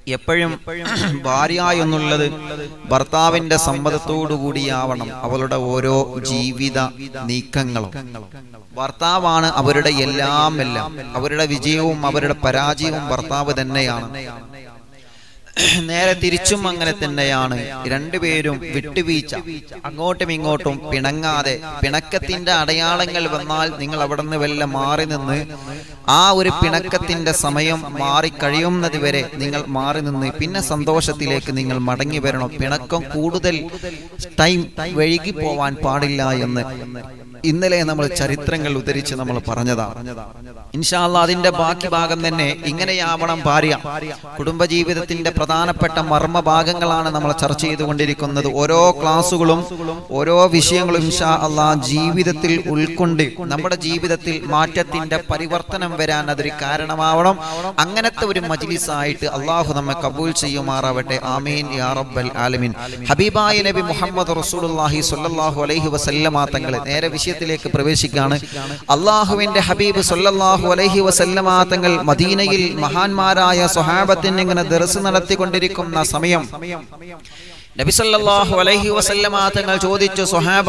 എപ്പോഴും ഭാര്യ എന്നുള്ളത് ഭർത്താവിന്റെ സമ്മതത്തോടു കൂടിയാവണം അവളുടെ ഓരോ ജീവിത നീക്കങ്ങളും ഭർത്താവാണ് അവരുടെ എല്ലാം എല്ലാം അവരുടെ വിജയവും അവരുടെ പരാജയവും ഭർത്താവ് തന്നെയാണ് നേരെ തിരിച്ചും അങ്ങനെ തന്നെയാണ് രണ്ടുപേരും വിട്ടുവീഴ്ച അങ്ങോട്ടും ഇങ്ങോട്ടും പിണങ്ങാതെ പിണക്കത്തിന്റെ അടയാളങ്ങൾ വന്നാൽ നിങ്ങൾ അവിടെ നിന്ന് വല്ല മാറി നിന്ന് ആ ഒരു പിണക്കത്തിന്റെ സമയം മാറി കഴിയുന്നത് വരെ നിങ്ങൾ മാറി നിന്ന് പിന്നെ സന്തോഷത്തിലേക്ക് നിങ്ങൾ മടങ്ങി വരണം പിണക്കം കൂടുതൽ ടൈം വഴുകി പോവാൻ പാടില്ല എന്ന് ഇന്നലെ നമ്മൾ ചരിത്രങ്ങൾ ഉദ്ധരിച്ച് നമ്മൾ പറഞ്ഞതാണ് ഇൻഷാല്ല അതിന്റെ ബാക്കി ഭാഗം തന്നെ ഇങ്ങനെയാവണം ഭാര്യ കുടുംബജീവിതത്തിന്റെ പ്രധാനപ്പെട്ട മർമ്മ ഭാഗങ്ങളാണ് നമ്മൾ ചർച്ച ചെയ്തുകൊണ്ടിരിക്കുന്നത് ഓരോ ക്ലാസ്സുകളും ഓരോ വിഷയങ്ങളും ഇൻഷാ അള്ളാ ജീവിതത്തിൽ ഉൾക്കൊണ്ട് നമ്മുടെ ജീവിതത്തിൽ മാറ്റത്തിന്റെ പരിവർത്തനം വരാൻ അതൊരു കാരണമാവണം അങ്ങനത്തെ ഒരു മജ്ലിസായിട്ട് അള്ളാഹു നമ്മെ കബൂൽ ചെയ്യുമാറാവട്ടെ ആമീൻ യാ റബ്ബൽ ആലമീൻ ഹബീബായ നബി മുഹമ്മദ് റസൂലുള്ളാഹി സ്വല്ലല്ലാഹു അലൈഹി വസല്ലമ തങ്ങൾ നേരെ വിഷയത്തിലേക്ക് പ്രവേശിക്കുകയാണ് അള്ളാഹുവിന്റെ ഹബീബ് സ്വല്ലല്ലാഹു അലൈഹി വസല്ലമ തങ്ങൾ മദീനയിൽ മഹാന്മാരായ സ്വഹാബത്തിന് ഇങ്ങനെ ദർസ് നടത്തിക്കൊണ്ടിരിക്കുന്ന സമയം നബി സല്ലല്ലാഹു അലൈഹി വസല്ലമ തങ്ങൾ ചോദിച്ചു സ്വഹാബ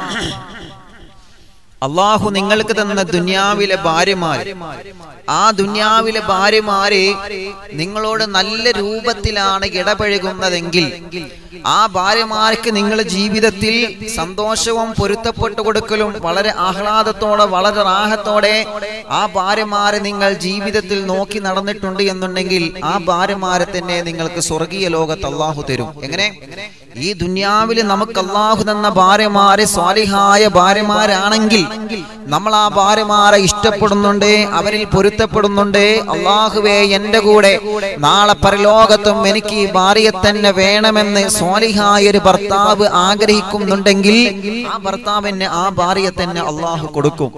അള്ളാഹു നിങ്ങൾക്ക് തന്ന ദുനിയാവിലെ ഭാര്യമാർ ആ ദുനിയാവിലെ ഭാര്യമാരെ നിങ്ങളോട് നല്ല രൂപത്തിലാണ് ഇടപഴകുന്നതെങ്കിൽ ആ ഭാര്യമാർക്ക് നിങ്ങളുടെ ജീവിതത്തിൽ സന്തോഷവും പൊരുത്തപ്പെട്ടു കൊടുക്കലും വളരെ ആഹ്ലാദത്തോടെ വളരെ റാഹത്തോടെ ആ ഭാര്യമാരെ നിങ്ങൾ ജീവിതത്തിൽ നോക്കി നടന്നിട്ടുണ്ട് എന്നുണ്ടെങ്കിൽ ആ ഭാര്യമാരെ തന്നെ നിങ്ങൾക്ക് സ്വർഗീയ ലോകത്ത് അള്ളാഹു തരും എങ്ങനെ ഈ ദുനിയാവിൽ നമുക്ക് അള്ളാഹു തന്ന ഭാര്യമാരെ സ്വാലിഹായ ഭാര്യമാരാണെങ്കിൽ നമ്മൾ ആ ഭാര്യമാരെ ഇഷ്ടപ്പെടുന്നുണ്ട് അവരിൽ പൊരുത്തപ്പെടുന്നുണ്ട് അള്ളാഹുവേ എന്റെ കൂടെ നാളെ പരലോകത്തും എനിക്ക് ഈ ഭാര്യയെ തന്നെ വേണമെന്ന് സ്വാലിഹായ ഒരു ഭർത്താവ് ആഗ്രഹിക്കുന്നുണ്ടെങ്കിൽ ആ ഭർത്താവിന് ആ ഭാര്യയെ തന്നെ അള്ളാഹു കൊടുക്കും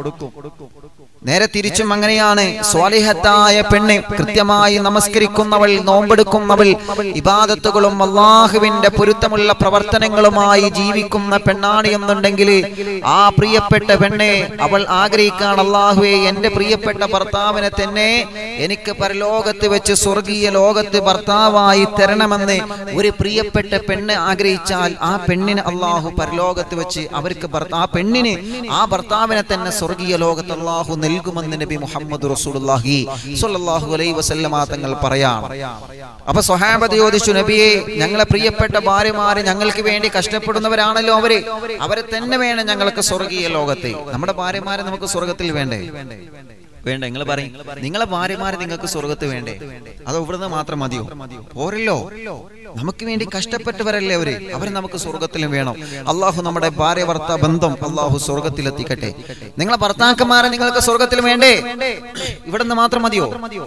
നേരെ തിരിച്ചും അങ്ങനെയാണ് സ്വാലിഹത്തായ പെണ്ണ് കൃത്യമായി നമസ്കരിക്കുന്നവൾ നോമ്പെടുക്കുന്നവൾ ഇബാദത്തുകളും അള്ളാഹുവിന്റെ പൊരുത്തമുള്ള പ്രവർത്തനങ്ങളുമായി ജീവിക്കുന്ന പെണ്ണാണ് എന്നുണ്ടെങ്കിൽ ആ പ്രിയപ്പെട്ട പെണ്ണെ അവൾ ആഗ്രഹിക്കാൻ അള്ളാഹുവെ എന്റെ പ്രിയപ്പെട്ട ഭർത്താവിനെ തന്നെ എനിക്ക് പരലോകത്ത് വെച്ച് സ്വർഗീയ ലോകത്ത് ഭർത്താവായി തരണമെന്ന് ഒരു പ്രിയപ്പെട്ട പെണ്ണ് ആഗ്രഹിച്ചാൽ ആ പെണ്ണിന് അള്ളാഹു പരലോകത്ത് വെച്ച് അവർക്ക് ഭർത്ത- ആ പെണ്ണിന് ആ ഭർത്താവിനെ തന്നെ സ്വർഗീയ ലോകത്ത് അള്ളാഹു നൽകുമെന്ന് നബി മുഹമ്മദ് റസൂലുള്ളാഹി സ്വല്ലല്ലാഹു അലൈഹി വസല്ലമ തങ്ങൾ പറയാം അപ്പൊ സ്വഹാബത്ത് ചോദിച്ചു നബിയെ ഞങ്ങളെ പ്രിയപ്പെട്ട ഭാര്യമാര് ഞങ്ങൾക്ക് വേണ്ടി കഷ്ടപ്പെടുന്നവരാണല്ലോ അവര് അവരെ തന്നെ വേണം ഞങ്ങൾക്ക് സ്വർഗീയ ലോകത്തെ നമ്മുടെ ഭാര്യമാരെ നമുക്ക് സ്വർഗത്തിൽ വേണ്ടേ വേണ്ട നിങ്ങൾ പറയും നിങ്ങളെ ഭാര്യമാരെ നിങ്ങൾക്ക് സ്വർഗത്ത് വേണ്ടേ അത് ഇവിടുന്ന് മാത്രം മതിയോ പോരല്ലോ നമുക്ക് വേണ്ടി കഷ്ടപ്പെട്ടവരല്ലേ അവര് അവരെ നമുക്ക് സ്വർഗത്തിലും വേണം അള്ളാഹു നമ്മുടെ ഭാര്യ ഭർത്ത ബന്ധം അള്ളാഹു സ്വർഗത്തിലെത്തിക്കട്ടെ നിങ്ങളെ ഭർത്താക്കന്മാരെ നിങ്ങൾക്ക് സ്വർഗത്തിൽ വേണ്ടേ ഇവിടുന്ന് മാത്രം മതിയോ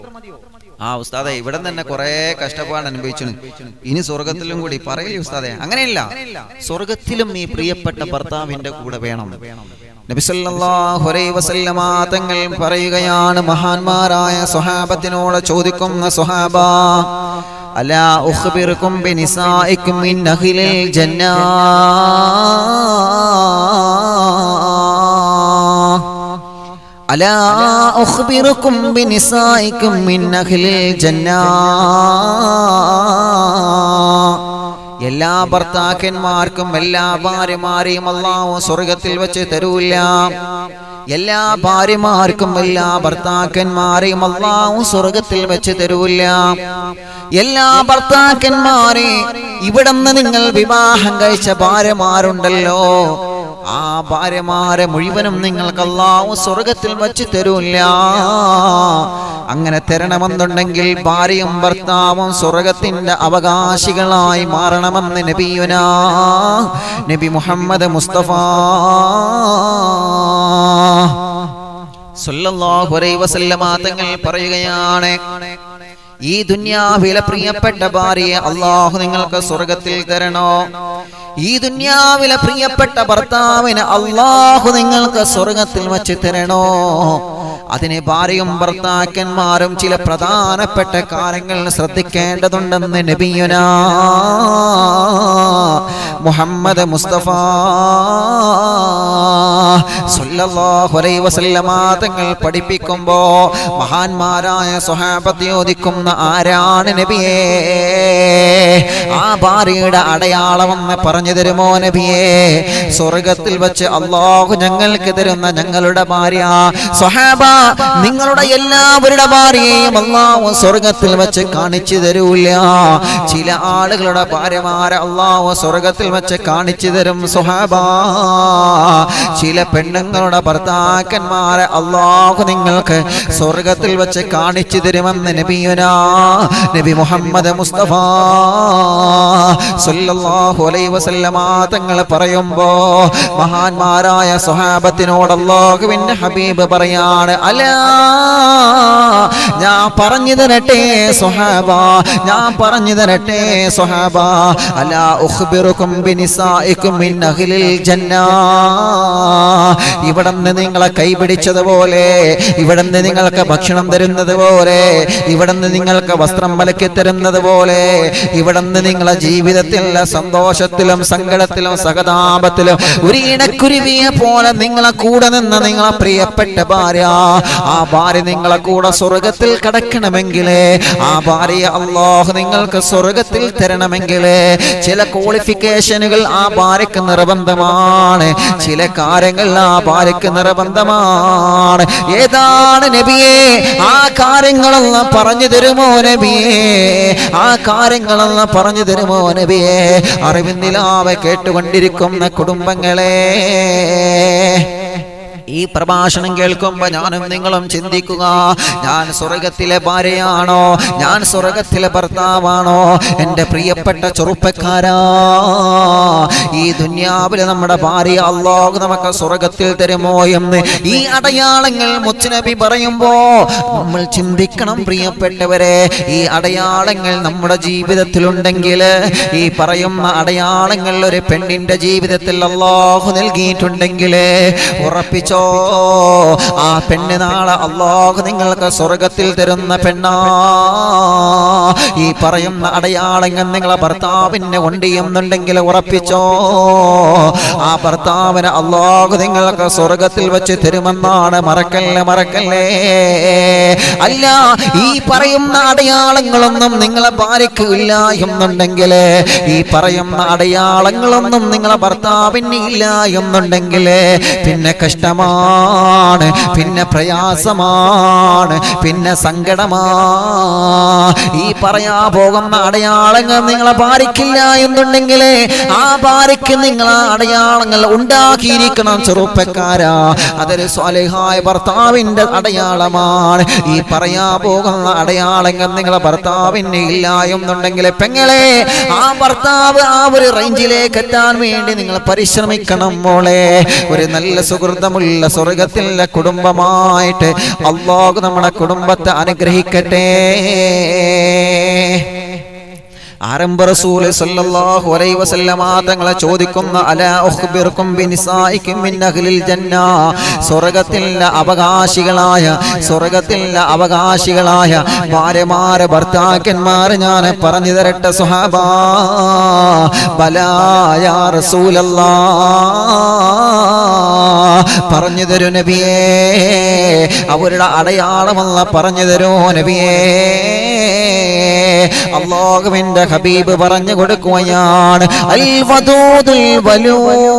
ആ ഉസ്താദെ ഇവിടെ തന്നെ കുറെ കഷ്ടപ്പാട് അനുഭവിച്ചു ഇനി സ്വർഗത്തിലും കൂടി പറയില്ലേ ഉസ്താദെ അങ്ങനെയില്ല സ്വർഗത്തിലും ഈ പ്രിയപ്പെട്ട ഭർത്താവിന്റെ കൂടെ വേണം നബിസല്ലല്ലാഹു അലൈഹി വസല്ലമ തങ്ങൾ പറയുകയാണ് മഹാന്മാരായ സ്വഹാബത്തിനോട് ചോദിക്കുന്ന സ്വഹാബ അലാ ഉഖ്ബിറുക്കും ബിനിസായിക്കും മിൻ അഹ്ലിൽ ജന്നാ ألا أخبركم بنسائكم من أهل الجنة എല്ലാ ഭർത്താക്കന്മാർക്കും എല്ലാ ഭാര്യമാരെയും അള്ളാഹു സ്വർഗത്തിൽ വെച്ച് തരൂല്ല എല്ലാ ഭാര്യമാർക്കും എല്ലാ ഭർത്താക്കന്മാരെയും അള്ളാഹു സ്വർഗത്തിൽ വെച്ച് തരൂല്ല എല്ലാ ഭർത്താക്കന്മാരെ ഇവിടുന്ന് നിങ്ങൾ വിവാഹം കഴിച്ച ഭാര്യമാരുണ്ടല്ലോ ആ ഭാര്യമാരെ മുഴുവനും നിങ്ങൾക്ക് അള്ളാഹു സ്വർഗത്തിൽ വച്ച് തരൂല്ല അങ്ങനെ തരണമെന്നുണ്ടെങ്കിൽ ഭാര്യയും ഭർത്താവും സ്വർഗത്തിന്റെ അവകാശികളായി മാറണമെന്ന് നബിയുന നബി മുഹമ്മദ് മുസ്തഫ സല്ലല്ലാഹു അലൈഹി വസല്ലമ തങ്ങൾ പറയുകയാണ് ഈ ദുന്യാവിലെ പ്രിയപ്പെട്ട ഭാര്യയെ അള്ളാഹു നിങ്ങൾക്ക് സ്വർഗത്തിൽ തരണോ ഈ ദുന്യാവിലെ പ്രിയപ്പെട്ട ഭർത്താവിന് അള്ളാഹു നിങ്ങൾക്ക് സ്വർഗത്തിൽ വച്ച് തരണോ അതിന് ഭാര്യയും ഭർത്താക്കന്മാരും ചില പ്രധാനപ്പെട്ട കാര്യങ്ങൾ ശ്രദ്ധിക്കേണ്ടതുണ്ടെന്ന് നബിയുന മുഹമ്മദ് മുസ്തഫ സല്ലല്ലാഹു അലൈഹി വസല്ലമ തങ്ങൾ പഠിപ്പിക്കുമ്പോ മഹാന്മാരായ സ്വഹാബത്ത് ചോദിക്കുന്ന ആരാണ് നബിയേ ആ ഭാര്യയുടെ അടയാളമെന്ന് പറഞ്ഞു തരുമോ നബിയേ സ്വർഗത്തിൽ വെച്ച് അള്ളാഹു ഞങ്ങൾക്ക് തരുന്ന ഞങ്ങളുടെ ഭാര്യ സ്വഹാബ നിങ്ങളുടെ എല്ലാവരുടെ ഭാര്യയെയും അള്ളാഹു സ്വർഗത്തിൽ വെച്ച് കാണിച്ചു തരൂല ചില ആളുകളുടെ ഭാര്യമാരെ അള്ളാഹു സ്വർഗത്തിൽ വെച്ച് കാണിച്ചു തരും സുഹാബ ചില പെണ്ണുങ്ങളുടെ ഭർത്താക്കന്മാരെ അള്ളാഹു നിങ്ങൾക്ക് സ്വർഗത്തിൽ വെച്ച് കാണിച്ചു തരുമെന്ന് നബിയുന നബി മുഹമ്മദ് മുസ്തഫ സല്ലല്ലാഹു അലൈഹി വസല്ലമ തങ്ങൾ പറയുമ്പോ മഹാന്മാരായ സ്വഹാബത്തിനോട് അള്ളാഹുവിന്റെ ഹബീബ് പറയാണ് അല ഞാൻ പറഞ്ഞു തരട്ടെ സ്വഹാബ ഞാൻ പറഞ്ഞു തരട്ടെ സ്വഹാബ അല ഉഖ്ബിറുക്കും ബിനിസായിക്കും മിൻ അഹ്ലിൽ ജന്ന ഇവിടുന്ന് നിങ്ങളെ കൈപിടിച്ചതുപോലെ ഇവിടുന്ന് നിങ്ങൾക്ക് ഭക്ഷണം തരുന്നത് പോലെ ഇവിടുന്ന് നിങ്ങൾക്ക് വസ്ത്രം മലക്കി തരുന്നത് പോലെ ഇവിടുന്ന് നിങ്ങളെ ജീവിതത്തിലെ സന്തോഷത്തിലും സങ്കടത്തിലും സഹതാപത്തിലും ഒരു ഇണക്കുരുവിയെ പോലെ നിങ്ങളെ കൂടെ നിന്ന് നിങ്ങളെ പ്രിയപ്പെട്ട ഭാര്യ ആ ഭാര്യ നിങ്ങളെ കൂടെ സ്വർഗത്തിൽ കടക്കണമെങ്കിൽ ആ ഭാര്യ അള്ളാഹു നിങ്ങൾക്ക് സ്വർഗത്തിൽ തരണമെങ്കിൽ ചില ക്വാളിഫിക്കേഷനുകൾ ആ ഭാര്യക്ക് നിർബന്ധമാണ് ചില കാര്യങ്ങൾ ആ ഭാര്യക്ക് നിർബന്ധമാണ് ഏതാണ് നബിയെ ആ കാര്യങ്ങളെല്ലാം പറഞ്ഞു തരുമോ നബിയെ ആ കാര്യങ്ങളെല്ലാം പറഞ്ഞു തരുമോ നബിയെ അറിവിന്ദിലാവെ കേട്ടുകൊണ്ടിരിക്കുന്ന കുടുംബങ്ങളെ ഈ പ്രഭാഷണം കേൾക്കുമ്പോ ഞാനും നിങ്ങളും ചിന്തിക്കുക ഞാൻ സ്വർഗത്തിലെ ഭാര്യയാണോ ഞാൻ സ്വർഗത്തിലെ ഭർത്താവാണോ എൻ്റെ പ്രിയപ്പെട്ട ചെറുപ്പക്കാരാ ഈ ദുന്യാവില് നമ്മുടെ ഭാര്യ അള്ളാഹു നമുക്ക് സ്വർഗത്തിൽ തരുമോ എന്ന് ഈ അടയാളങ്ങൾ മുച്ചുനബി പറയുമ്പോ നമ്മൾ ചിന്തിക്കണം പ്രിയപ്പെട്ടവരെ ഈ അടയാളങ്ങൾ നമ്മുടെ ജീവിതത്തിലുണ്ടെങ്കിൽ ഈ പറയുന്ന അടയാളങ്ങൾ ഒരു പെണ്ണിന്റെ ജീവിതത്തിൽ അള്ളാഹു നൽകിയിട്ടുണ്ടെങ്കിൽ ഉറപ്പിച്ചോ ആ പെണ്ണ് നാളെ അള്ളാഹു നിങ്ങൾക്ക് സ്വർഗത്തിൽ തരുന്ന പെണ്ണാ ഈ പറയുന്ന അടയാളങ്ങൾ നിങ്ങളെ ഭർത്താവിനെ കൊണ്ടിയുന്നുണ്ടെങ്കിൽ ഉറപ്പിച്ചോ ആ ഭർത്താവിന് അള്ളാഹു നിങ്ങൾക്ക് സ്വർഗത്തിൽ വെച്ച് തരുമെന്നാണ് മറക്കല്ലേ മറക്കല്ലേ അല്ല ഈ പറയുന്ന അടയാളങ്ങളൊന്നും നിങ്ങളെ ഭാര്യയ്ക്ക് ഇല്ല എന്നുണ്ടെങ്കിൽ ഈ പറയുന്ന അടയാളങ്ങളൊന്നും നിങ്ങളെ ഭർത്താവിന് ഇല്ല എന്നുണ്ടെങ്കിൽ പിന്നെ കഷ്ടമാണ് പിന്നെ പ്രയാസമാണ് പിന്നെ സങ്കടമാ ഈ പറയാ പോകുന്ന അടയാളങ്ങൾ നിങ്ങളെ ഭാര്യയ്ക്കില്ല എന്നുണ്ടെങ്കിൽ ആ ഭാര്യയ്ക്ക് നിങ്ങൾ ആ അടയാളങ്ങൾ ഉണ്ടാക്കിയിരിക്കണം ചെറുപ്പക്കാരാ അതൊരു സ്വാലിഹായ ഭർത്താവിന്റെ അടയാളമാണ് ഈ പറയാ പോകുന്ന അടയാളങ്ങൾ നിങ്ങളെ ഭർത്താവിന് ഇല്ല എന്നുണ്ടെങ്കിൽ പെങ്ങളെ ആ ഭർത്താവ് ആ ഒരു റേഞ്ചിലേക്ക് എത്താൻ വേണ്ടി നിങ്ങൾ പരിശ്രമിക്കണം മോളെ ഒരു നല്ല സുഹൃതമുള്ള സ്വർഗത്തിലെ കുടുംബമായിട്ട് അള്ളാഹു നമ്മുടെ കുടുംബത്തെ അനുഗ്രഹിക്കട്ടെ ആരംഭ റസൂൽ സല്ലല്ലാഹു അലൈഹി വസല്ലമ തങ്ങളെ ചോദിക്കുന്ന അലാ ഉഖ്ബിറുക്കും ബിനിസായിക്കും മിൻ അഹ്ലിൽ ജന്ന സ്വർഗ്ഗത്തിലെ അവകാശികളായ സ്വർഗ്ഗത്തിലെ അവകാശികളായ ഭാര്യമാരെ ഭർത്താക്കന്മാരെ ഞാൻ പറഞ്ഞു തരട്ടെ സുഹാബ ബലാ യാ റസൂലല്ലാ പറഞ്ഞു തരൂ നബിയേ അവരുടെ അടയാളമല്ല പറഞ്ഞു തരൂ നബിയേ അള്ളാഹുവിന്റെ ഹബീബ് പറഞ്ഞു കൊടുക്കുകയാണ് അൽ വദൂദുൽ വലൂ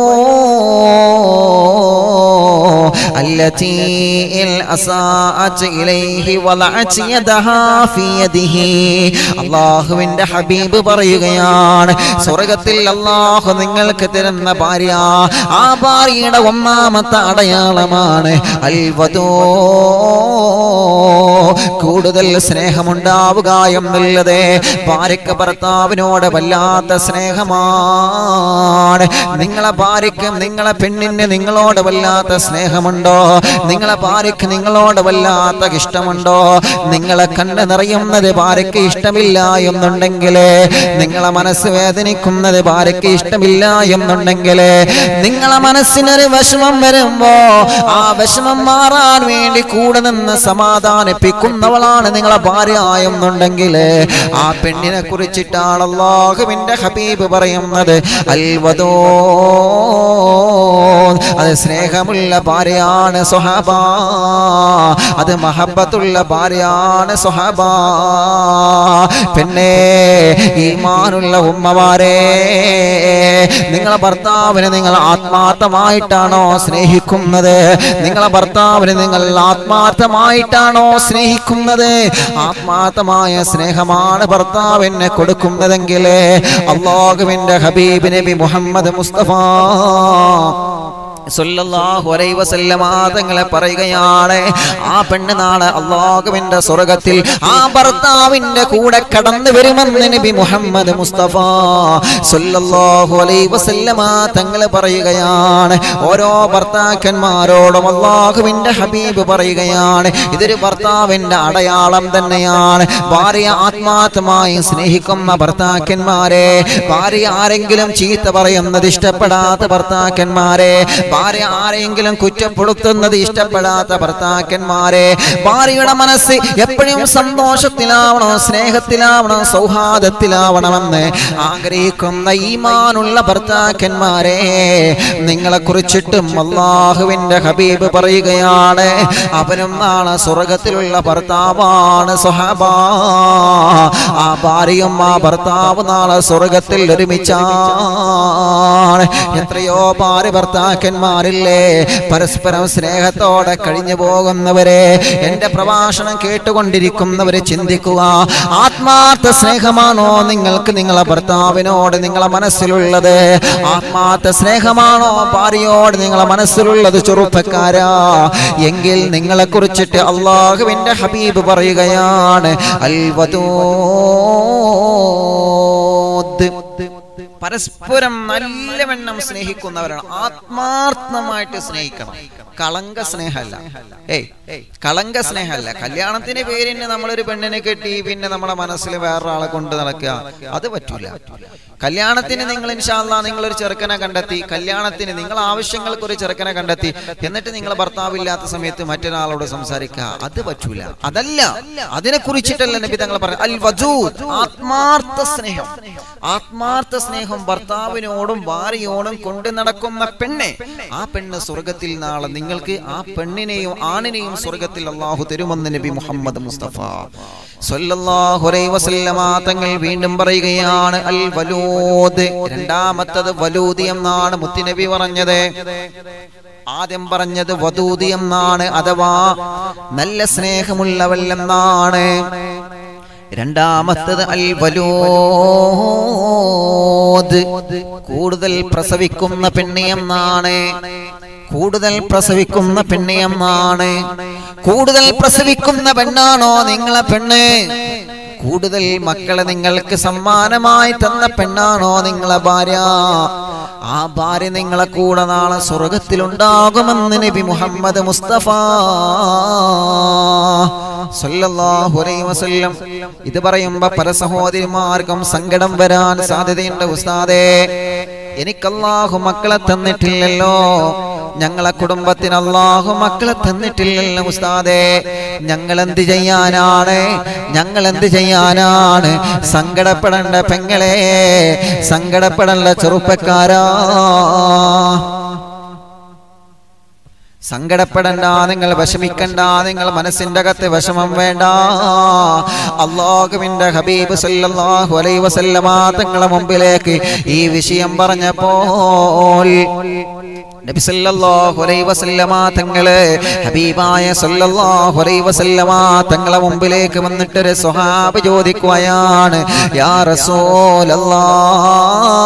التي إن أساءت إليه وضعت يدها في يده അള്ളാഹുവിന്റെ ഹബീബ് പറയുകയാണ് സ്വർഗത്തിൽ അള്ളാഹു നിങ്ങൾക്ക് തരുന്ന ഭാര്യ ആ ഭാര്യയുടെ ഒന്നാമത്തെ അടയാളമാണ് അൽവതോ കൂടുതൽ സ്നേഹമുണ്ടാവുക എന്നുള്ളത് ഭാര്യക്ക് ഭർത്താവിനോട് വല്ലാത്ത സ്നേഹമാണ് നിങ്ങളെ ഭാര്യയ്ക്ക് നിങ്ങളെ പെണ്ണിന് നിങ്ങളോട് വല്ലാത്ത സ്നേഹമുണ്ടോ നിങ്ങളെ ഭാര്യയ്ക്ക് നിങ്ങളോട് വല്ലാത്ത ഇഷ്ടമുണ്ടോ നിങ്ങളെ കണ്ണ് നിറയുന്നത് ഭാര്യയ്ക്ക് ഇഷ്ടമില്ല എന്നുണ്ടെങ്കിൽ നിങ്ങളെ മനസ്സ് വേദനിക്കുന്നത് ഭാര്യയ്ക്ക് ഇഷ്ടമില്ല എന്നുണ്ടെങ്കിൽ നിങ്ങളെ മനസ്സിനൊരു വിഷമം വരുമ്പോ ആ വിഷമം മാറാൻ വേണ്ടി കൂടെ നിന്ന് സമാധാനിപ്പിക്കുന്നവളാണ് നിങ്ങളെ ഭാര്യ എന്നുണ്ടെങ്കിൽ ആ പെണ്ണിനെ കുറിച്ചിട്ടാണ് അള്ളാഹുവിന്റെ ഹബീബ് പറയുന്നത് അൽവദോ അത് സ്നേഹമുള്ള ഭാര്യയാണ് സ്വഹാബ അത് മഹബത്തുള്ള ഭാര്യയാണ് സ്വഹാബ പിന്നെ ഈമാനുള്ള ഉമ്മമാരെ നിങ്ങളെ ഭർത്താവിനെ നിങ്ങൾ ആത്മാർത്ഥമായിട്ടാണോ സ്നേഹിക്കുന്നത് നിങ്ങളെ ഭർത്താവിനെ നിങ്ങൾ ആത്മാർത്ഥമായിട്ടാണോ സ്നേഹിക്കുന്നത് ആത്മാർത്ഥമായ സ്നേഹമാണ് ഭർത്താവിനെ കൊടുക്കുന്നതെങ്കിൽ അള്ളാഹുവിന്റെ ഹബീബ് നബി മുഹമ്മദ് മുസ്തഫ സല്ലല്ലാഹു അലൈഹി വസല്ലമ തങ്ങളെ പറയുകയാണ് ആ പെണ്ണ് നാളെ അള്ളാഹുവിന്റെ സ്വർഗത്തിൽ ആ ഭർത്താവിന്റെ കൂടെ കടന്നു വരുമെന്ന് നബി മുഹമ്മദ് മുസ്തഫ സല്ലല്ലാഹു അലൈഹി വസല്ലമ തങ്ങളെ പറയുകയാണ് ഓരോ ഭർത്താക്കന്മാരോടും അള്ളാഹുവിന്റെ ഹബീബ് പറയുകയാണ് ഇതൊരു ഭർത്താവിന്റെ അടയാളം തന്നെയാണ് ഭാര്യ ആത്മാർത്ഥമായി സ്നേഹിക്കുന്ന ഭർത്താക്കന്മാരെ ഭാര്യ ആരെങ്കിലും ചീത്ത പറയുന്നത് ഇഷ്ടപ്പെടാത്ത ഭർത്താക്കന്മാരെ ഭാര്യ ആരെങ്കിലും കുറ്റപ്പെടുത്തുന്നത് ഇഷ്ടപ്പെടാത്ത ഭർത്താക്കന്മാരെ ഭാര്യയുടെ മനസ്സ് എപ്പോഴും സന്തോഷത്തിലാവണം സ്നേഹത്തിലാവണം സൗഹാർദ്ദത്തിലാവണമെന്ന് ആഗ്രഹിക്കുന്ന ഈമാനുള്ള ഭർത്താക്കന്മാരെ നിങ്ങളെ കുറിച്ചിട്ടും അള്ളാഹുവിന്റെ ഹബീബ് പറയുകയാണ് അവനും നാളെ സ്വർഗത്തിലുള്ള ഭർത്താവാണ് സ്വഹബ ആ ഭാര്യയും ആ ഭർത്താവ് നാളെ സ്വർഗത്തിൽ ഒരുമിച്ചാണ് എത്രയോ ഭാര്യ ഭർത്താക്കന്മാരില്ലേ പരസ്പരം സ്നേഹത്തോടെ കഴിഞ്ഞു പോകുന്നവരെ എന്റെ പ്രഭാഷണം കേട്ടുകൊണ്ടിരിക്കുന്നവരെ ചിന്തിക്കുക ആത്മാർത്ഥ സ്നേഹമാണോ നിങ്ങൾക്ക് നിങ്ങളെ ഭർത്താവിനോട് നിങ്ങളെ മനസ്സിലുള്ളത് ആത്മാർത്ഥ സ്നേഹമാണോ ഭാര്യയോട് നിങ്ങളെ മനസ്സിലുള്ളത് ചെറുപ്പക്കാരാ എങ്കിൽ നിങ്ങളെ കുറിച്ചിട്ട് അള്ളാഹുവിന്റെ ഹബീബ് പറയുകയാണ് അൽവദൂദ് പരസ്പരം നല്ലവണ്ണം സ്നേഹിക്കുന്നവരാണ് ആത്മാർത്ഥമായിട്ട് സ്നേഹിക്കണം കളങ്ക സ്നേഹമല്ല ഏയ് കളങ്ക സ്നേഹമല്ല കല്യാണത്തിന് പേരിന് നമ്മളൊരു പെണ്ണിനെ കെട്ടി പിന്നെ നമ്മുടെ മനസ്സിൽ വേറൊരാളെ കൊണ്ട് നടക്കുക അത് പറ്റൂല കല്യാണത്തിന് നിങ്ങൾ ഇൻഷാല്ല നിങ്ങൾ ഒരു ചെറുക്കനെ കണ്ടെത്തി കല്യാണത്തിന് നിങ്ങൾ ആവശ്യങ്ങൾക്ക് ഒരു ചെറുക്കനെ കണ്ടെത്തി എന്നിട്ട് നിങ്ങൾ ഭർത്താവില്ലാത്ത സമയത്ത് മറ്റൊരാളോട് സംസാരിക്കുക അത് പറ്റൂല അതല്ല അതിനെ കുറിച്ചിട്ടല്ല നബി തങ്ങൾ പറഞ്ഞു അൽ വജൂദ് ആത്മാർത്ഥ സ്നേഹം ആത്മാർത്ഥ സ്നേഹം ഭർത്താവിനോടും ഭാര്യയോടും കൊണ്ടു നടക്കുന്ന പെണ്ണെ ആ പെണ്ണ് സ്വർഗത്തിൽ നാളെ നിങ്ങൾക്ക് ആ പെണ്ണിനെയും ആണിനെയും സ്വർഗത്തിൽ അള്ളാഹു തരുമെന്ന് നബി മുഹമ്മദ് മുസ്തഫ സല്ലല്ലാഹു അലൈഹി വസല്ലമ തങ്ങൾ വീണ്ടും പറയുകയാണ് അൽ വലൂദ് രണ്ടാമത്തത് വലൂദി എന്നാണ് മുത്തുനബി പറഞ്ഞത് ആദ്യം പറഞ്ഞത് വധൂതി എന്നാണ് അഥവാ നല്ല സ്നേഹമുള്ളവൾ എന്നാണ് രണ്ടാമത്തത് അൽ വലൂദ് കൂടുതൽ പ്രസവിക്കുന്ന പെണ്ണിയെന്നാണ് കൂടുതൽ പ്രസവിക്കുന്ന പെണ്ണിയെന്നാണ് കൂടുതൽ പ്രസവിക്കുന്ന പെണ്ണാണോ നിങ്ങളെ പെണ്ണ് കൂടുതൽ മക്കളെ നിങ്ങൾക്ക് സമ്മാനമായി തന്ന പെണ്ണാണോ നിങ്ങളെ ഭാര്യ ആ ഭാര്യ നിങ്ങളെ കൂടെ നാളെ സ്വർഗത്തിലുണ്ടാകുമെന്ന് നബി മുഹമ്മദ് മുസ്തഫ സല്ലല്ലാഹു അലൈഹി വസല്ലം ഇത് പറയുമ്പോ പല സഹോദരിമാർക്കും സങ്കടം വരാൻ സാധ്യതയുണ്ട് ഉസ്താദേ എനിക്ക് അല്ലാഹു മക്കളെ തന്നിട്ടില്ലല്ലോ ഞങ്ങളെ കുടുംബത്തിന് അല്ലാഹു മക്കളെ തന്നിട്ടില്ലല്ലോ ഉസ്താദേ ഞങ്ങൾ എന്ത് ചെയ്യാനാണ് ഞങ്ങൾ എന്ത് ചെയ്യാനാണ് സങ്കടപ്പെടേണ്ട പെങ്ങളെ സങ്കടപ്പെടേണ്ട ചെറുപ്പക്കാരാ സങ്കടപ്പെടണ്ട നിങ്ങൾ വിഷമിക്കണ്ട നിങ്ങൾ മനസ്സിന്റെ അകത്ത് വിഷമം വേണ്ട അള്ളാഹുവിന്റെ ഹബീബ് സല്ലല്ലാഹു അലൈഹി വസല്ലമ തങ്ങളെ മുമ്പിലേക്ക് ഈ വിഷയം പറഞ്ഞപ്പോൾ നബി സല്ലല്ലാഹു അലൈഹി വസല്ലമ തങ്ങള് ഹബീബായ സല്ലല്ലാഹു അലൈഹി വസല്ലമ തങ്ങളെ മുമ്പിലേക്ക് വന്നിട്ട് ഒരു സ്വഹാബ് ചോദിക്കുകയാണ് യാ റസൂലല്ലാഹ്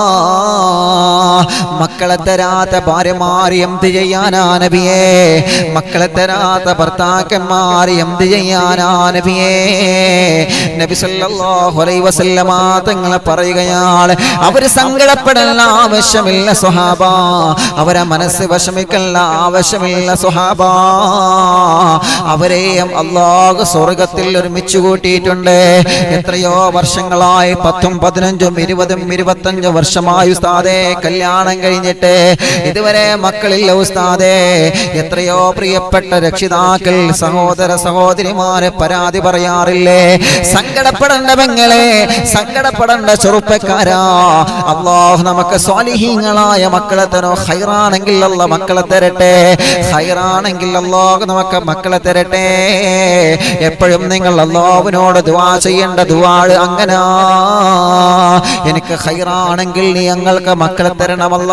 മക്കളെ തരാത്ത ഭാര്യമാർ എന്ത് ചെയ്യാനാ നബിയേ മക്കളെ തരാത്ത ഭർത്താക്കന്മാർ എന്ത് ചെയ്യാനാ നബിയേ നബി സല്ലല്ലാഹു അലൈഹി വസല്ലമ തങ്ങളെ പറയുകയാണ് അവര് സങ്കടപ്പെടേണ്ട ആവശ്യമില്ല സ്വഹാബ അവരെ മനസ്സ് വിഷമിക്കല്ല ആവശ്യമില്ല സ്വഹാബ അവരെയും അള്ളാഹു സ്വർഗത്തിൽ ഒരുമിച്ച് കൂട്ടിയിട്ടുണ്ട് എത്രയോ വർഷങ്ങളായി പത്തും പതിനഞ്ചും ഇരുപതും ഇരുപത്തഞ്ചും വർഷമായി ഉസ്താദേ കല്യാണം കല്യാണം കഴിഞ്ഞിട്ട് ഇതുവരെ മക്കളില്ല ഉസ്താദേ എത്രയോ പ്രിയപ്പെട്ട രക്ഷിതാക്കൾ സഹോദര സഹോദരിമാരെ പരാതി പറയാറില്ലേ സങ്കടപ്പെടേണ്ട പെങ്ങളെ സങ്കടപ്പെടേണ്ട ചെറുപ്പക്കാരാ അള്ളാഹു നമുക്ക് സ്വാലിഹീങ്ങളായ മക്കളെ തരോ ഹൈറാണെങ്കിൽ അല്ല മക്കളെ തരട്ടെ ഹൈറാണെങ്കിൽ അള്ളാഹു നമുക്ക് മക്കളെ തരട്ടെ എപ്പോഴും നിങ്ങൾ അള്ളാഹുവിനോട് ദുവാ ചെയ്യേണ്ട ദുവാള് അങ്ങനാ എനിക്ക് ഹൈറാണെങ്കിൽ നീ ഞങ്ങൾക്ക് മക്കളെ തരണമല്ല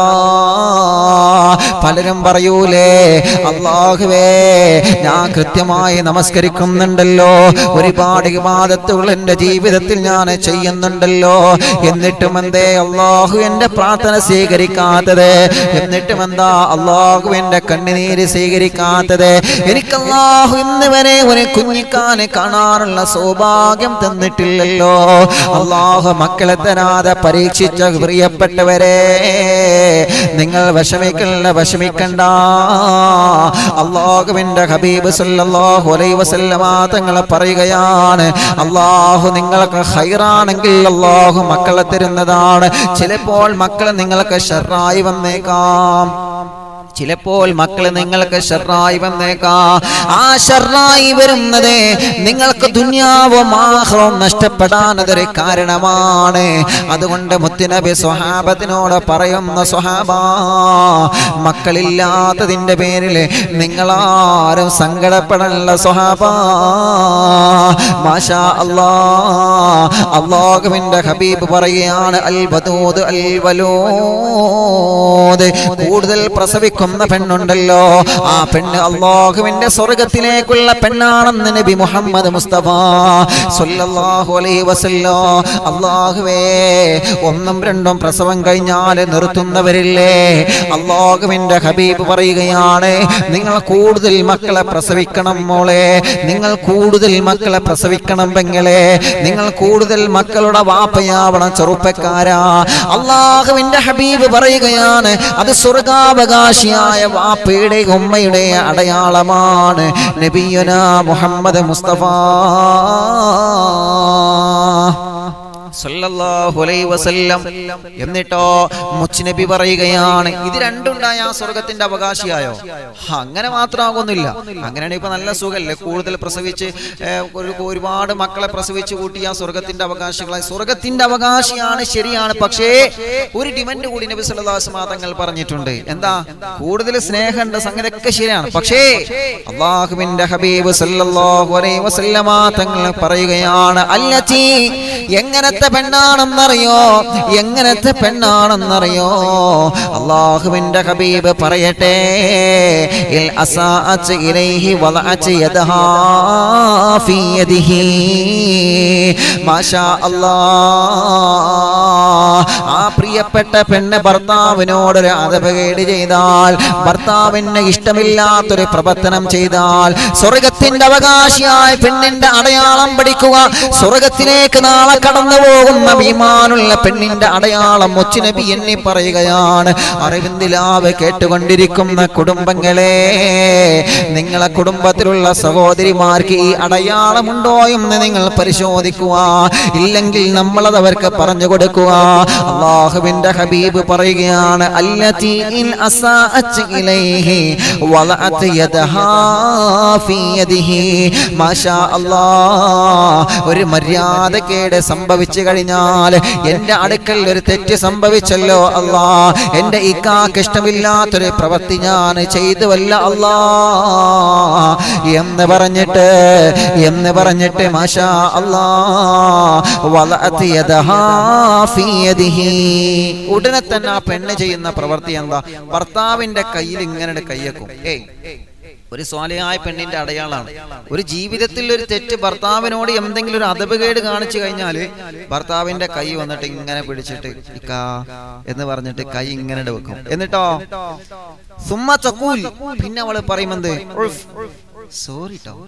പലരും പറയൂലേ അള്ളാഹുവേ ഞാൻ കൃത്യമായി നമസ്കരിക്കുന്നുണ്ടല്ലോ ഒരുപാട് വിവാദത്തുകൾ എൻ്റെ ജീവിതത്തിൽ ഞാൻ ചെയ്യുന്നുണ്ടല്ലോ എന്നിട്ടും എന്തേ അള്ളാഹു എൻ്റെ പ്രാർത്ഥന സ്വീകരിക്കാത്തത് എന്നിട്ടും എന്താ അള്ളാഹു എൻ്റെ കണ്ണുനീര് സ്വീകരിക്കാത്തത് എനിക്ക് അള്ളാഹു ഇന്ന് വരെ ഒരു കുഞ്ഞിക്കാനെ കാണാനുള്ള സൗഭാഗ്യം തന്നിട്ടില്ലല്ലോ അള്ളാഹു മക്കളെ തരാതെ പരീക്ഷിച്ച പ്രിയപ്പെട്ടവരെ നിങ്ങൾ വിഷമിക്കണ്ട വിഷമിക്കണ്ട അള്ളാഹുവിന്റെ ഹബീബ് സല്ലല്ലാഹു അലൈഹി വസല്ലമ തങ്ങൾ പറയുകയാണ് അള്ളാഹു നിങ്ങൾക്ക് ഹൈറാണെങ്കിൽ അള്ളാഹു മക്കളെ തരുന്നതാണ് ചിലപ്പോൾ മക്കൾ നിങ്ങൾക്ക് ഷർറായി വന്നേക്കാം ചിലപ്പോൾ മക്കള് നിങ്ങൾക്ക് ഷർറായി വന്നേക്കാം ആ ഷർറായി വരുന്നത് നിങ്ങൾക്ക് ദുന്യാവും ആഹ്റവും നഷ്ടപ്പെടാൻ അതൊരു കാരണമാണ് അതുകൊണ്ട് മുത്തുനബി സ്വഹാബത്തിനോട് പറയുന്ന സ്വഹാബ മക്കളില്ലാത്തതിന്റെ പേരിൽ നിങ്ങളാരും സങ്കടപ്പെടല്ല സ്വഹാബ മാഷാ അല്ലാ അള്ളാഹുവിന്റെ ഹബീബ് പറയുകയാണ് അൽ വദൂദ് അൽ വലൂദ് കൂടുതൽ പ്രസവിക്കുന്ന പെണ്ണുണ്ടല്ലോ ആ പെണ്ണ് അള്ളാഹുവിന്റെ സ്വർഗത്തിലേക്കുള്ള പെണ്ണാണെന്ന് നബി മുഹമ്മദ് മുസ്തഫ സല്ലല്ലാഹു അലൈഹി വസല്ലോ അള്ളാഹുവേ ഒന്നും രണ്ടും പ്രസവം കഴിഞ്ഞാൽ നിർത്തുന്നവരില്ലേ അള്ളാഹുവിന്റെ ഹബീബ് പറയുകയാണ് നിങ്ങൾ കൂടുതൽ മക്കളെ പ്രസവിക്കണം മോളെ നിങ്ങൾ കൂടുതൽ മക്കളെ പ്രസവിക്കണം പെങ്ങളെ നിങ്ങൾ കൂടുതൽ മക്കളുടെ വാപ്പയാവണം ചെറുപ്പക്കാരാ അള്ളാഹുവിന്റെ ഹബീബ് പറയുകയാണ് അത് സ്വർഗാവകാശിയായ വാപ്പയുടെ ഉമ്മയുടെ അടയാളമാണ് നബിയുന മുഹമ്മദ് മുസ്തഫ സല്ലല്ലാഹു അലൈഹി വസല്ലം എന്നിട്ടോ മുച്ചുനബി പറയുകയാണ് ഇത് രണ്ടുണ്ടായ ആ സ്വർഗത്തിന്റെ അവകാശിയായോ ഹാ, അങ്ങനെ മാത്രമാകുന്നില്ല അങ്ങനെയാണെങ്കിൽ ഇപ്പൊ നല്ല സുഖല്ലേ കൂടുതൽ പ്രസവിച്ച് ഏ, ഒരു ഒരുപാട് മക്കളെ പ്രസവിച്ച് കൂട്ടി ആ സ്വർഗത്തിന്റെ അവകാശികളായി സ്വർഗത്തിന്റെ അവകാശിയാണ് ശരിയാണ് പക്ഷേ ഒരു ഡിമൻഡ് കൂടി നബി സല്ലല്ലാഹു അലൈഹി വസല്ലം തങ്ങൾ പറഞ്ഞിട്ടുണ്ട് എന്താ കൂടുതൽ സ്നേഹമുണ്ട് സംഗതിയൊക്കെ ശരിയാണ് പക്ഷേ അള്ളാഹുവിന്റെ ഹബീബ് സല്ലല്ലാഹു അലൈഹി വസല്ലമ തങ്ങൾ പറയുകയാണ് അല്ലത്തി എങ്ങനത്തെ പെണ്ണാണെന്നറിയോ എങ്ങനത്തെ പെണ്ണാണെന്നറിയോ അള്ളാഹുവിന്റെ ഹബീബ് പറയട്ടെ ഇൽ അസാഅത്ത് ഇലൈഹി വലഅത്ത് യദഹാ ഫീ യദിഹി മാഷാ അല്ലാഹ് ആ പ്രിയപ്പെട്ട പെണ്ണ് ഭർത്താവിനോടൊരു അധപകേട് ചെയ്താൽ ഭർത്താവിന് ഇഷ്ടമില്ലാത്തൊരു പ്രവർത്തനം ചെയ്താൽ സ്വർഗത്തിന്റെ അവകാശിയായ പെണ്ണിന്റെ അടയാളം പഠിക്കുക സ്വർഗത്തിലേക്ക് നാളെ കടന്നു പോകുന്ന വിമാനുള്ള പെണ്ണിന്റെ അടയാളം മുച്ചുനബി എണ്ണി പറയുകയാണ് അറിവിന്ദിലാവ് കേട്ടുകൊണ്ടിരിക്കുന്ന കുടുംബങ്ങളെ നിങ്ങളെ കുടുംബത്തിലുള്ള സഹോദരിമാർക്ക് ഈ അടയാളമുണ്ടോ എന്ന് നിങ്ങൾ പരിശോധിക്കുക ഇല്ലെങ്കിൽ നമ്മളത് അവർക്ക് പറഞ്ഞു കൊടുക്കുക അള്ളാഹുവിന്റെ ഹബീബ് പറയുകയാണ് അല്ലതി ഇൻ അസാഅത്ത് ഇലൈഹി വളഅത്ത് യദഹാ ഫീ യദിഹി മാഷാ അല്ലാഹ് ഒരു മര്യാദക്കേട് സംഭവിച്ചു കഴിഞ്ഞാൽ എൻ്റെ അടുക്കൽ ഒരു തെറ്റ് സംഭവിച്ചല്ലോ അല്ലാ എൻ്റെ ഇക്കാക്ക് ഇഷ്ടമില്ലാത്തൊരു പ്രവൃത്തി ഞാൻ ചെയ്തുവല്ല അല്ലാ എന്ന് പറഞ്ഞിട്ട് എന്ന് പറഞ്ഞിട്ട് മാഷാ അല്ലാ വളഅത്ത് യദഹാ ഫീ യദിഹി ഉടനെ തന്നെ ആ പെണ്ണ് ചെയ്യുന്ന പ്രവൃത്തി എന്താ ഭർത്താവിന്റെ കയ്യിൽ ഇങ്ങനെ കയ്യക്കും ഏയ് ഒരു സ്വാലിയായ പെണ്ണിന്റെ അടയാളാണ് ഒരു ജീവിതത്തിൽ ഒരു തെറ്റ് ഭർത്താവിനോട് എന്തെങ്കിലും ഒരു അതപകേട് കാണിച്ചു കഴിഞ്ഞാല് ഭർത്താവിന്റെ കൈ വന്നിട്ട് ഇങ്ങനെ പിടിച്ചിട്ട് ഇക്കാ എന്ന് പറഞ്ഞിട്ട് കൈ ഇങ്ങനെ വെക്കും എന്നിട്ടോ സുമ്മ ചക്കൂൽ പിന്നെ അവള് പറയുമെന്ത് സോറി ട്ടോ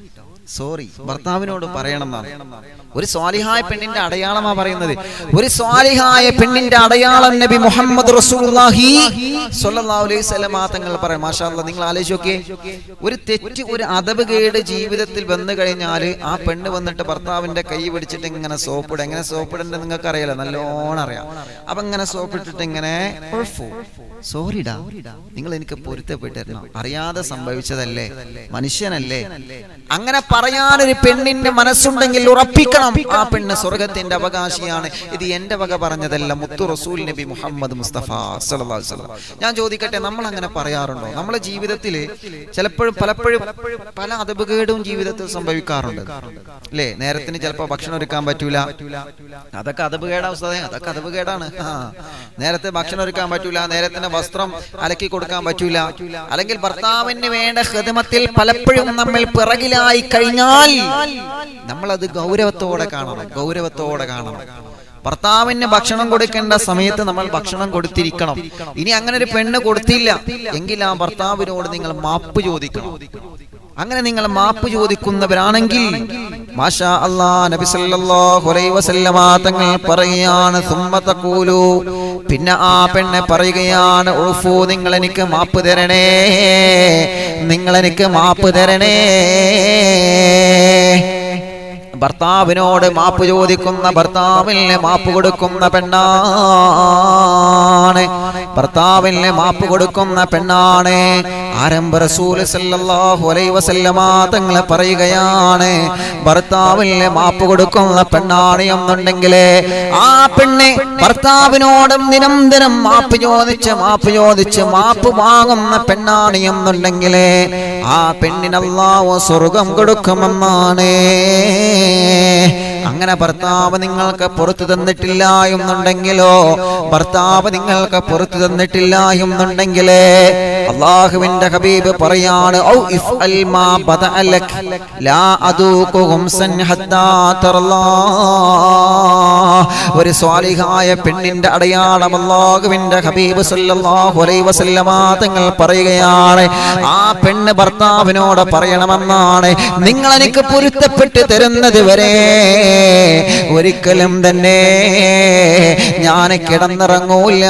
സോറി ഭർത്താവിനോട് പറയണം എന്നാണ് ഒരു സ്വാലിഹായ പെണ്ണിന്റെ അടയാളമാ പറയുന്നത് ഒരു സ്വാലിഹായ പെണ്ണിന്റെ അടയാളം നബി മുഹമ്മദ് റസൂലുള്ളാഹി സ്വല്ലല്ലാഹു അലൈഹി വസല്ലമ തങ്ങൾ പറയാം മാഷാ അല്ലാ നിങ്ങൾ ആലോചിച്ച് നോക്കിയേ ഒരു തെറ്റ് ഒരു അതവ് കേട് ജീവിതത്തിൽ വന്നു കഴിഞ്ഞാൽ ആ പെണ്ണ് വന്നിട്ട് ഭർത്താവിന്റെ കൈ പിടിച്ചിട്ട് ഇങ്ങനെ സോപ്പിടും എങ്ങനെ സോപ്പിടേണ്ടത് നിങ്ങൾക്ക് അറിയാലോ നല്ലോണം അറിയാം അപ്പൊ ഇങ്ങനെ സോപ്പിട്ടിട്ട് ഇങ്ങനെ സോറിടാ നിങ്ങൾ എനിക്ക് പൊരുത്തപ്പെട്ടിരുന്നു അറിയാതെ സംഭവിച്ചതല്ലേ മനുഷ്യനല്ലേ അങ്ങനെ പറയാൻ ഒരു പെണ്ണിന്റെ മനസ്സുണ്ടെങ്കിൽ ഉറപ്പിക്കണം ആ പെണ്ണ് സ്വർഗത്തിന്റെ അവകാശിയാണ് ഇത് എന്റെ വക പറഞ്ഞതല്ല മുത്തു റസൂൽ നബി മുഹമ്മദ് മുസ്തഫ സല്ലല്ലാഹു അലൈഹി വസല്ലം ഞാൻ ചോദിക്കട്ടെ നമ്മൾ അങ്ങനെ പറയാറുണ്ടോ നമ്മളെ ജീവിതത്തിൽ ചിലപ്പോഴും പലപ്പോഴും പല അതപകേടും ജീവിതത്തിൽ സംഭവിക്കാറുണ്ട് അല്ലേ നേരത്തിന് ചിലപ്പോൾ ഭക്ഷണം ഒരുക്കാൻ പറ്റൂല അതൊക്കെ അതപകേടാ ഉസ്താദേ അതൊക്കെ അതപകേടാണ് ആ നേരത്തെ ഭക്ഷണം ഒരുക്കാൻ പറ്റൂല നേരത്തിന് വസ്ത്രം അലക്കി കൊടുക്കാൻ പറ്റൂല അല്ലെങ്കിൽ ഭർത്താവിന് വേണ്ട ഹൃദമത്തിൽ പലപ്പോഴും നമ്മൾ പിറകിലായി കഴിഞ്ഞാൽ നമ്മൾ അത് ഗൗരവത്തോടെ കാണണം ഗൗരവത്തോടെ കാണണം ഭർത്താവിന് ഭക്ഷണം കൊടുക്കേണ്ട സമയത്ത് നമ്മൾ ഭക്ഷണം കൊടുത്തിരിക്കണം ഇനി അങ്ങനെ ഒരു പെണ്ണ് കൊടുത്തില്ല എങ്കിൽ ആ ഭർത്താവിനോട് നിങ്ങൾ മാപ്പ് ചോദിക്കണം അങ്ങനെ നിങ്ങൾ മാപ്പ് ചോദിക്കുന്നവരാണെങ്കിൽ മാഷാ അല്ലാ നബി സല്ലല്ലാഹു അലൈഹി വസല്ലമ തങ്ങൾ പറയുകയാണ് സുമ്മ തഖൂലു പിന്നെ ആ പെണ്ണ് പറയുകയാണ് ഉഫു നിങ്ങൾ എനിക്ക് മാപ്പ് തരണേ നിങ്ങൾ എനിക്ക് മാപ്പ് തരണേ ഭർത്താവിനോട് മാപ്പ് ചോദിക്കുന്ന ഭർത്താവിന് മാപ്പ് കൊടുക്കുന്ന പെണ്ണാണ് ഭർത്താവിന് മാപ്പ് കൊടുക്കുന്ന പെണ്ണാണ് ആരംഭ റസൂൽ സല്ലല്ലാഹു അലൈഹി വസല്ലമ തങ്ങൾ പറയുകയാണ് ഭർത്താവിന് മാപ്പ് കൊടുക്കുന്ന പെണ്ണാണ് എന്നുണ്ടെങ്കിൽ ആ പെണ്ണ് ഭർത്താവിനോടും നിരന്തരം മാപ്പ് ചോദിച്ച് മാപ്പ് ചോദിച്ച് മാപ്പ് വാങ്ങുന്ന പെണ്ണാണ് എന്നുണ്ടെങ്കിൽ ആ പെണ്ണിന് അല്ലാഹു സ്വർഗം കൊടുക്കുമെന്നാണ് അങ്ങനെ ഭർത്താവ് നിങ്ങൾക്ക് പുറത്തു തന്നിട്ടില്ല എന്നുണ്ടെങ്കിലോ ഭർത്താവ് നിങ്ങൾക്ക് പുറത്തു തന്നിട്ടില്ല എന്നുണ്ടെങ്കിലേ അള്ളാഹുവിന്റെ ഹബീബ് പറയാണ് ഔ ഇഫ്അൽ മാ ബദഅലക് ലാ അദൂഖു ഖുംസൻ ഹത്താ തറല്ലാ ഒരു സ്വാലിഹായ പെണ്ണിന്റെ അടയാളം അള്ളാഹുവിന്റെ ഹബീബ് സല്ലല്ലാഹു അലൈഹി വസല്ലമ തങ്ങൾ പറയുകയാണ് ആ പെണ്ണ് ഭർത്താവിനോട് പറയണമെന്നാണ് നിങ്ങൾ എനിക്ക് പൊരുത്തപ്പെട്ട് തരുന്നത് വരെ ഒരിക്കലും തന്നെ ഞാൻ കിടന്നിറങ്ങൂല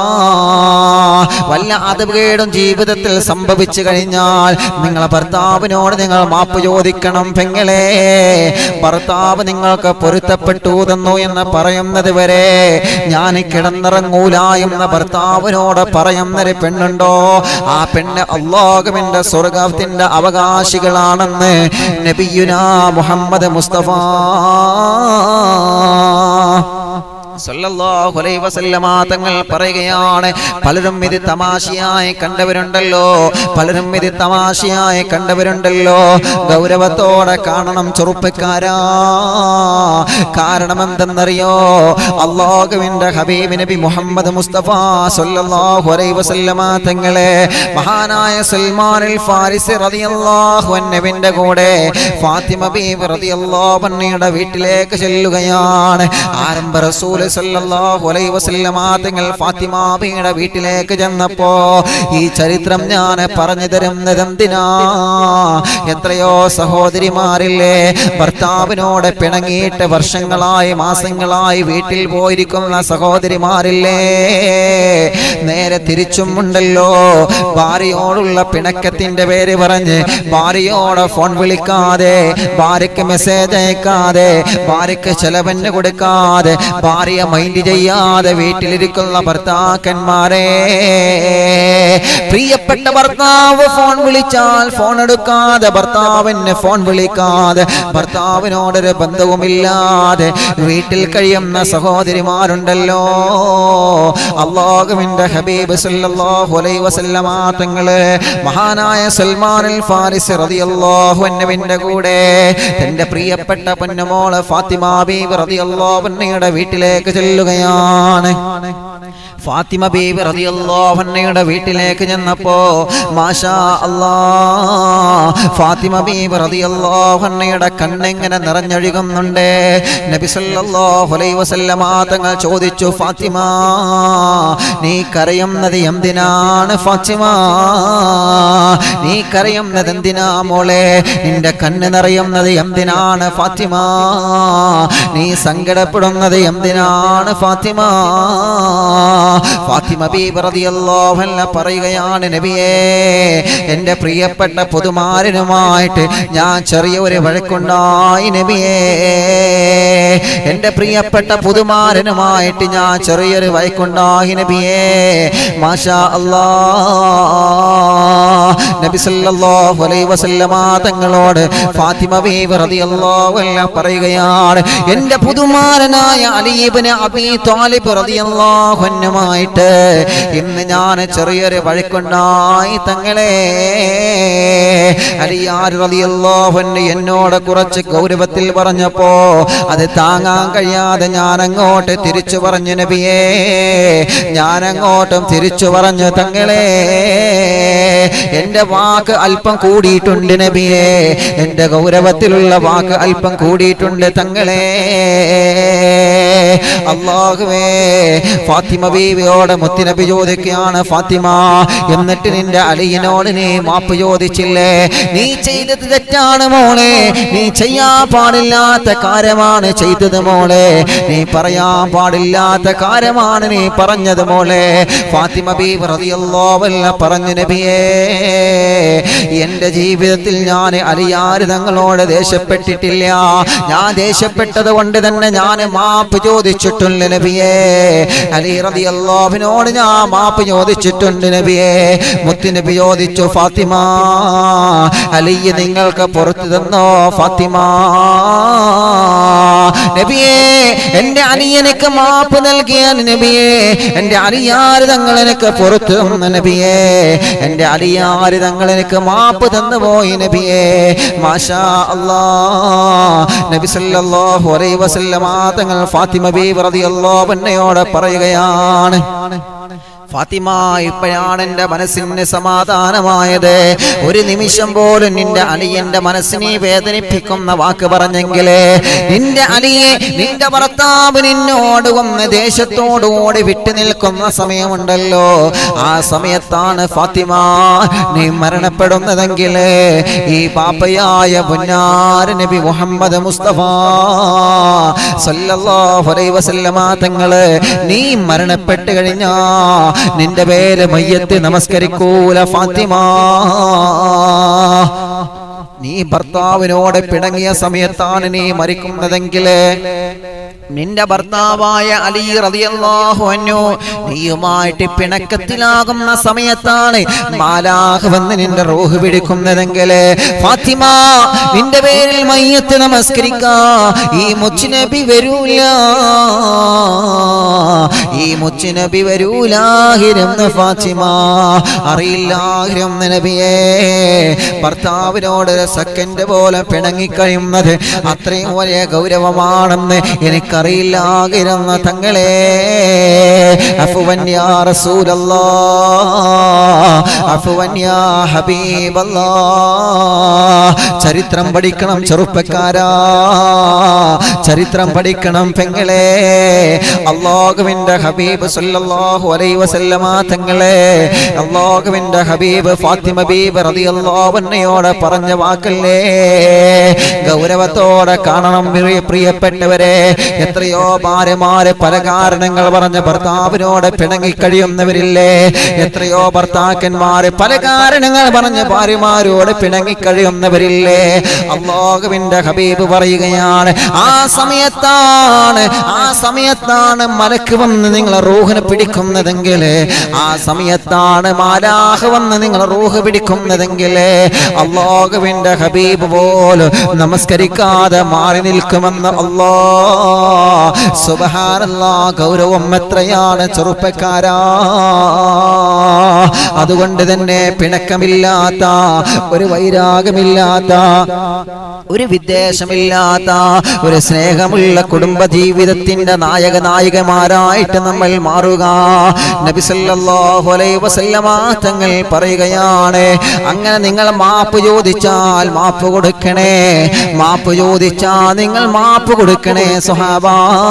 വല്ല അതപകേടും ജീവിതത്തിൽ സംഭവിച്ചു കഴിഞ്ഞാൽ നിങ്ങളെ ഭർത്താവിനോട് നിങ്ങൾ മാപ്പ് ചോദിക്കണം പെങ്ങളെ ഭർത്താവ് നിങ്ങൾക്ക് പൊരുത്തപ്പെട്ടു തന്നു എന്ന് പറയുന്നത് വരെ ഞാൻ കിടന്നിറങ്ങൂല എന്ന ഭർത്താവിനോട് പറയുന്നൊരു പെണ്ണുണ്ടോ ആ പെണ്ണ് അള്ളാഹുവിന്റെ സ്വർഗത്തിന്റെ അവകാശികളാണെന്ന് നബിയുനാ മുഹമ്മദ് മുസ്തഫ സല്ലല്ലാഹു അലൈഹി വസല്ലമ തങ്ങൾ പറയുകയാണ് പലരും ഇത് തമാശയായി കണ്ടവരുണ്ടല്ലോ പലരും ഇത് തമാശയായി കണ്ടവരുണ്ടല്ലോ ഗൗരവത്തോടെ കാണണം ചെറുപ്പക്കാരാ കാരണം എന്തെന്നറിയോ അള്ളാഹുവിന്റെ ഹബീബ് നബി മുഹമ്മദ് മുസ്തഫ സല്ലല്ലാഹു അലൈഹി വസല്ലമ തങ്ങളെ മഹാനായ സൽമാൻ ഫാരിസി റളിയല്ലാഹു അൻഹുവിന്റെ കൂടെ ഫാത്തിമ ബീബി റളിയല്ലാഹു അൻഹയുടെ വീട്ടിലേക്ക് ചെല്ലുകയാണ് ആരംഭ റസൂൽ സല്ലല്ലാഹു അലൈഹി വസല്ലമ തങ്ങൾ ഫാത്തിമ ബീയുടെ വീട്ടിലേക്ക് ചെന്നപ്പോ ഈ ചരിത്രം ഞാൻ പറഞ്ഞു തരുന്നത് എന്തിനാ എത്രയോ സഹോദരിമാരില്ലേ ഭർത്താവിനോട് പിണങ്ങിയിട്ട് വർഷങ്ങളായി മാസങ്ങളായി വീട്ടിൽ പോയിരിക്കുന്ന സഹോദരിമാരില്ലേ നേരെ തിരിച്ചും ഉണ്ടല്ലോ ഭാര്യയോടുള്ള പിണക്കത്തിന്റെ പേര് പറഞ്ഞ് ഭാര്യയോട് ഫോൺ വിളിക്കാതെ ഭാര്യയ്ക്ക് മെസ്സേജ് അയക്കാതെ ഭാര്യയ്ക്ക് ചെലവന് കൊടുക്കാതെ ഭാര്യ മൈൻഡ് ചെയ്യാതെ വീട്ടിലിരിക്കുന്ന ഭർത്താക്കന്മാരെ പ്രിയപ്പെട്ട ഭർത്താവ് ഫോൺ വിളിച്ചാൽ ഫോൺ എടുക്കാതെ ഭർത്താവിന് ഫോൺ വിളിക്കാതെ ഭർത്താവിനോടൊരു ബന്ധവുമില്ലാതെ വീട്ടിൽ കഴിയുന്ന സഹോദരിമാരുണ്ടല്ലോ അള്ളാഹുവിന്റെ ഹബീബ് സല്ലല്ലാഹു അലൈഹി വസല്ലമ തങ്ങള് മഹാനായ സൽമാനുൽ ഫാരിസ് റളിയല്ലാഹു അൻഹുവിന്റെ കൂടെ തന്റെ പ്രിയപ്പെട്ട പൊന്നുമോള് ഫാത്തിമ ബീബി റളിയല്ലാഹു അൻഹയുടെ വീട്ടിലേക്ക് ചെല്ലുകയാണ് ഫാത്തിമ ബീബി റളിയല്ലാഹുഅൻഹയുടെ വീട്ടിലേക്ക് ചെന്നപ്പോ മാഷാ അല്ലാ ഫാത്തിമ ബീബി റളിയല്ലാഹുഅൻഹയുടെ കണ്ണെങ്ങനെ നിറഞ്ഞൊഴുകുന്നുണ്ട് നബി സല്ലല്ലാഹു അലൈഹി വസല്ലമ തങ്ങൾ ചോദിച്ചു ഫാത്തിമ നീ കരയുന്നത് എന്തിനാണ് ഫാത്തിമ നീ കരയുന്നത് എന്തിനാ മോളെ നിന്റെ കണ്ണ് നിറയുന്നത് എന്തിനാണ് ഫാത്തിമ നീ സങ്കടപ്പെടുന്നത് എന്തിനാണ് ഫാത്തിമ ഫാത്തിമ ബീബി റളിയല്ലാഹു അൻഹ പറയുകയാണ് നബിയേ എൻ്റെ പ്രിയപ്പെട്ട പുതുമാരനുമായിട്ട് ഞാൻ ചെറിയ ഒരു വഴക്കുണ്ടായി നബിയേ എൻ്റെ പ്രിയപ്പെട്ട പുതുമാരനുമായിട്ട് ഞാൻ ചെറിയൊരു വഴക്കുണ്ടായി നബിയേ മാഷാ അല്ലാ നബി സല്ലല്ലാഹു അലൈഹി വസല്ലമ തങ്ങളോട് ഫാത്തിമ ബീബി റളിയല്ലാഹു അൻഹ പറയുകയാണ് എൻ്റെ പുതുമാരനായ അലി ഇബ്നു അബീ ത്വാലിബ് റളിയല്ലാഹു അൻഹുമായിട്ട് ഇന്ന് ഞാൻ ചെറിയൊരു വഴക്കുണ്ടായി തങ്ങളെ അലിയാർ റളിയല്ലാഹു അൻഹു എന്നോട് കുറച്ച് ഗൗരവത്തിൽ പറഞ്ഞപ്പോ അത് താങ്ങാൻ കഴിയാതെ ഞാൻ അങ്ങോട്ട് തിരിച്ചു പറഞ്ഞു നബിയേ ഞാൻ അങ്ങോട്ടും തിരിച്ചു പറഞ്ഞു തങ്ങളെ എന്റെ വാക്ക് അല്പം കൂടിയിട്ടുണ്ട് നബിയേ എന്റെ ഗൗരവത്തിലുള്ള വാക്ക് അല്പം കൂടിയിട്ടുണ്ട് തങ്ങളെ അള്ളാഹുവേ ഫാത്തിമ ബീവിയോട് മുത്തിനബി ചോദിക്കുകയാണ് ഫാത്തിമ എന്നിട്ട് നിന്റെ അലിയനോട് നീ മാപ്പ് ചോദിച്ചില്ലേ നീ ചെയ്തത് തെറ്റാണ് മോളെ നീ ചെയ്യാൻ പാടില്ലാത്ത കാര്യമാണ് ചെയ്തത് മോളെ നീ പറയാൻ പാടില്ലാത്ത കാര്യമാണ് നീ പറഞ്ഞത് മോളെ ഫാത്തിമ ബീവി റളിയല്ലാഹു അൻഹ പറഞ്ഞു നബിയേ എന്റെ ജീവിതത്തിൽ ഞാൻ അലിയാര് തങ്ങളോട് ദേഷ്യപ്പെട്ടിട്ടില്ല ഞാൻ ദേഷ്യപ്പെട്ടത് കൊണ്ട് തന്നെ ഞാൻ മാപ്പ് ചോദിച്ചിട്ടുണ്ട് നബിയേ അലി റളിയല്ലാഹുവിനോട് ഞാൻ മാപ്പ് ചോദിച്ചിട്ടുണ്ട് നബിയേ മുത്തു നബി ചോദിച്ചു ഫാത്തിമ അലിയെ നിങ്ങൾക്ക് പുറത്തു തന്നോ ഫാത്തിമ നബിയേ എന്റെ അനിയനക്ക് മാപ്പ് നൽകിയ നബിയേ എന്റെ അലിയാര് തങ്ങൾ എനിക്ക് പുറത്തു തന്ന നബിയേ എന്റെ അലിയാര് തങ്ങൾ എനിക്ക് മാപ്പ് തന്നു പോയി നബിയേ മാഷാ അല്ലാ നബി സല്ലല്ലാഹു അലൈഹി വസല്ലമ തങ്ങൾ ഫാത്തിമ ബീവി റളിയല്ലാഹു അൻഹയോട് പറയുകയാണ് ഫാത്തിമ ഇപ്പോഴാണ് എൻ്റെ മനസ്സിന് സമാധാനമായത് ഒരു നിമിഷം പോലും നിന്റെ അലിയന്റെ മനസ്സിനെ വേദനിപ്പിക്കുന്ന വാക്ക് പറഞ്ഞെങ്കിലേ നിന്റെ അലിയെ നിന്റെ ഭർത്താവ് നിന്നോട് ഒന്ന് ദേശത്തോടുകൂടി വിട്ടു നിൽക്കുന്ന സമയമുണ്ടല്ലോ ആ സമയത്താണ് ഫാത്തിമ നീ മരണപ്പെടുന്നതെങ്കിൽ ഈ പാപ്പയായ പുന്നാര നബി മുഹമ്മദ് മുസ്തഫ സല്ലല്ലാഹു അലൈഹി വസല്ലമ തങ്ങള് നീ മരണപ്പെട്ട് കഴിഞ്ഞാ നിന്റെ പേര് മയ്യത്ത് നമസ്കരിക്കൂല ഫാത്തിമ നീ ഭർത്താവിനോട് പിണങ്ങിയ സമയത്താണ് നീ മരിക്കുന്നതെങ്കിൽ നിന്റെ ഭർത്താവായ അലി റളിയല്ലാഹു അൻഹു നീയുമായിട്ട് പിണക്കത്തിലാകുന്ന സമയത്താണ് മാലാഹ് വന്ന് നിന്റെ റൂഹ് പിടിക്കുന്നതെങ്കിൽ ഫാത്തിമ നിന്റെ പേരിൽ മയ്യത്ത് നമസ്കരിക്കാ ഈ മുച്ചുനബി വരൂല ഈ മുച്ചുനബി വരൂലാഹിരുന്ന് ഫാത്തിമ അറിയില്ലാഹിരുന്ന് നബിയേ ഭർത്താവിനോട് ഒരു സെക്കൻഡ് പോലെ പിണങ്ങിക്കഴിയുന്നത് അത്രയും വലിയ ഗൗരവമാണെന്ന് എനിക്കറിയില്ലാകിരുന്ന തങ്ങളെ അഫുവൻ യാ റസൂലല്ലാ അഫുവൻ യാ ഹബീബല്ലാ ചരിത്രം പഠിക്കണം ചെറുപ്പക്കാരാ ചരിത്രം പഠിക്കണം പെങ്ങളെ അള്ളാഹുവിന്റെ ഹബീബ് സല്ലല്ലാഹു അലൈഹി വസല്ലമ തങ്ങളെ അള്ളാഹുവിന്റെ ഹബീബ് ഫാത്തിമ ബീബ് റളിയല്ലാഹു അൻഹയോട് പറഞ്ഞ വാക്കല്ലേ ഗൗരവത്തോടെ കാണണം പ്രിയ- പ്രിയപ്പെട്ടവരെ എത്രയോ ഭാര്യമാര് പല കാരണങ്ങൾ പറഞ്ഞ ഭർത്താവിനോട് പിണങ്ങിക്കഴിയുന്നവരില്ലേ എത്രയോ ഭർത്താക്കന്മാര് പല കാരണങ്ങൾ പറഞ്ഞ ഭാര്യമാരോട് പിണങ്ങിക്കഴിയുന്നവരില്ലേ അള്ളാഹുവിന്റെ ഹബീബ് പറയുകയാണ് ആ സമയത്താണ് ആ സമയത്താണ് മലക്ക് വന്ന് നിങ്ങളെ റൂഹിനെ പിടിക്കുന്നതെങ്കിൽ ആ സമയത്താണ് മാലാഹ് വന്ന് നിങ്ങളെ റൂഹ് പിടിക്കുന്നതെങ്കിൽ അള്ളാഹുവിന്റെ ഹബീബ് പോലും നമസ്കരിക്കാതെ മാറി നിൽക്കുമെന്ന് അല്ലാ സുബഹാനല്ലാ ഗൗരവം എത്രയാണ് ചെറുപ്പക്കാരാ അതുകൊണ്ട് തന്നെ പിണക്കമില്ലാത്ത ഒരു വൈരാഗമില്ലാത്ത ഒരു വിദ്വേഷമില്ലാത്ത ഒരു സ്നേഹമുള്ള കുടുംബ ജീവിതത്തിന്റെ നായക നായികമാരായിട്ട് നമ്മൾ നമ്മൾ മാറുക നബി സല്ലല്ലാഹു അലൈഹി വസല്ലമ തങ്ങൾ പറയുകയാണ് അങ്ങനെ നിങ്ങൾ മാപ്പ് ചോദിച്ചാൽ മാപ്പ് കൊടുക്കണേ മാപ്പ് ചോദിച്ചാൽ നിങ്ങൾ മാപ്പ് കൊടുക്കണേ സുഹാബ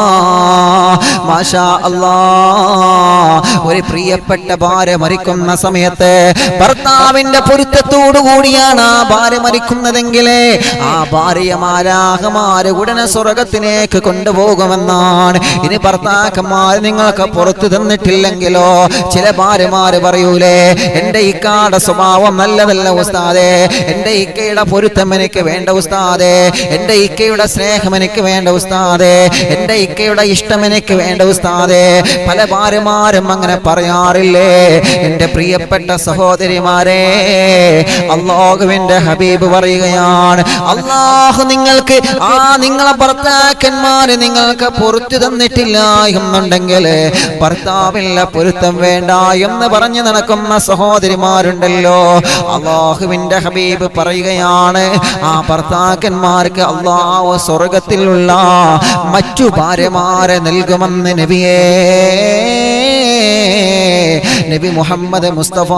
മാഷാ അല്ലാ ഒരു പ്രിയപ്പെട്ട ഭാര്യ മരിക്കുന്ന സമയത്ത് ഭർത്താവിന്റെ പൊരുത്തത്തോടു കൂടിയാണ് ആ ഭാര്യ മരിക്കുന്നതെങ്കിൽ ആ ഭാര്യമാരാഹമാര് ഉടനെ സ്വർഗത്തിലേക്ക് കൊണ്ടുപോകുമെന്നാണ് ഇനി ഭർത്താക്കന്മാർ നിങ്ങൾക്ക് പുറത്തു തന്നിട്ടില്ലെങ്കിലോ ചില ഭാര്യമാര് പറയൂലേ എന്റെ ഇക്കാടെ സ്വഭാവം നല്ലതല്ല ഉസ്താദേ എന്റെ ഇക്കയുടെ പൊരുത്തം എനിക്ക് വേണ്ട ഉസ്താദേ എന്റെ ഇക്കയുടെ സ്നേഹം എനിക്ക് വേണ്ട ഉസ്താദേ എന്റെ ഇക്കയുടെ ഇഷ്ടം എനിക്ക് വേണ്ട ഉസ്താദേ പല ഭാര്യമാരും അങ്ങനെ പറയാറില്ലേ എന്റെ പ്രിയപ്പെട്ട സഹോദരിമാരെ അള്ളാഹുവിന്റെ ഹബീബ് പറയുകയാണ് അള്ളാഹു നിങ്ങൾക്ക് ആ നിങ്ങളെ ഭർത്താക്കന്മാര് നിങ്ങൾക്ക് പൊറത്തു തന്നിട്ടില്ല എന്നുണ്ടെങ്കിൽ ഭർത്താവില്ല പൊരുത്തം വേണ്ട എന്ന് പറഞ്ഞു നടക്കുന്ന സഹോദരിമാരുണ്ടല്ലോ അള്ളാഹുവിന്റെ ഹബീബ് പറയുകയാണ് ആ ഭർത്താക്കന്മാർക്ക് അള്ളാഹു സ്വർഗത്തിലുള്ള മറ്റു ഭാര്യമാരെ നൽകുമെന്ന് നബിയേ നബി മുഹമ്മദ് മുസ്തഫ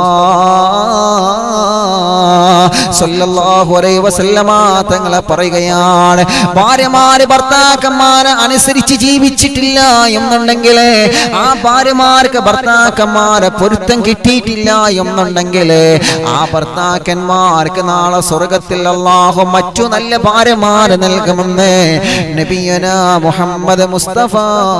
സല്ലല്ലാഹു അലൈഹി വസല്ലമ തങ്ങളെ പറയുകയാണ് ഭാര്യമാര് ഭർത്താക്കന്മാരെ അനുസരിച്ച് ജീവിച്ചിട്ടില്ല എന്നുണ്ടെങ്കിൽ ആ ഭാര്യമാർക്ക് ഭർത്താക്കന്മാരെ പൊരുത്തം കിട്ടിയിട്ടില്ല എന്നുണ്ടെങ്കിൽ ആ ഭർത്താക്കന്മാർക്ക് നാളെ സ്വർഗത്തിൽ അള്ളാഹു മറ്റു നല്ല ഭാര്യമാര് നൽകുമെന്ന് നബിയന മുഹമ്മദ് മുസ്തഫ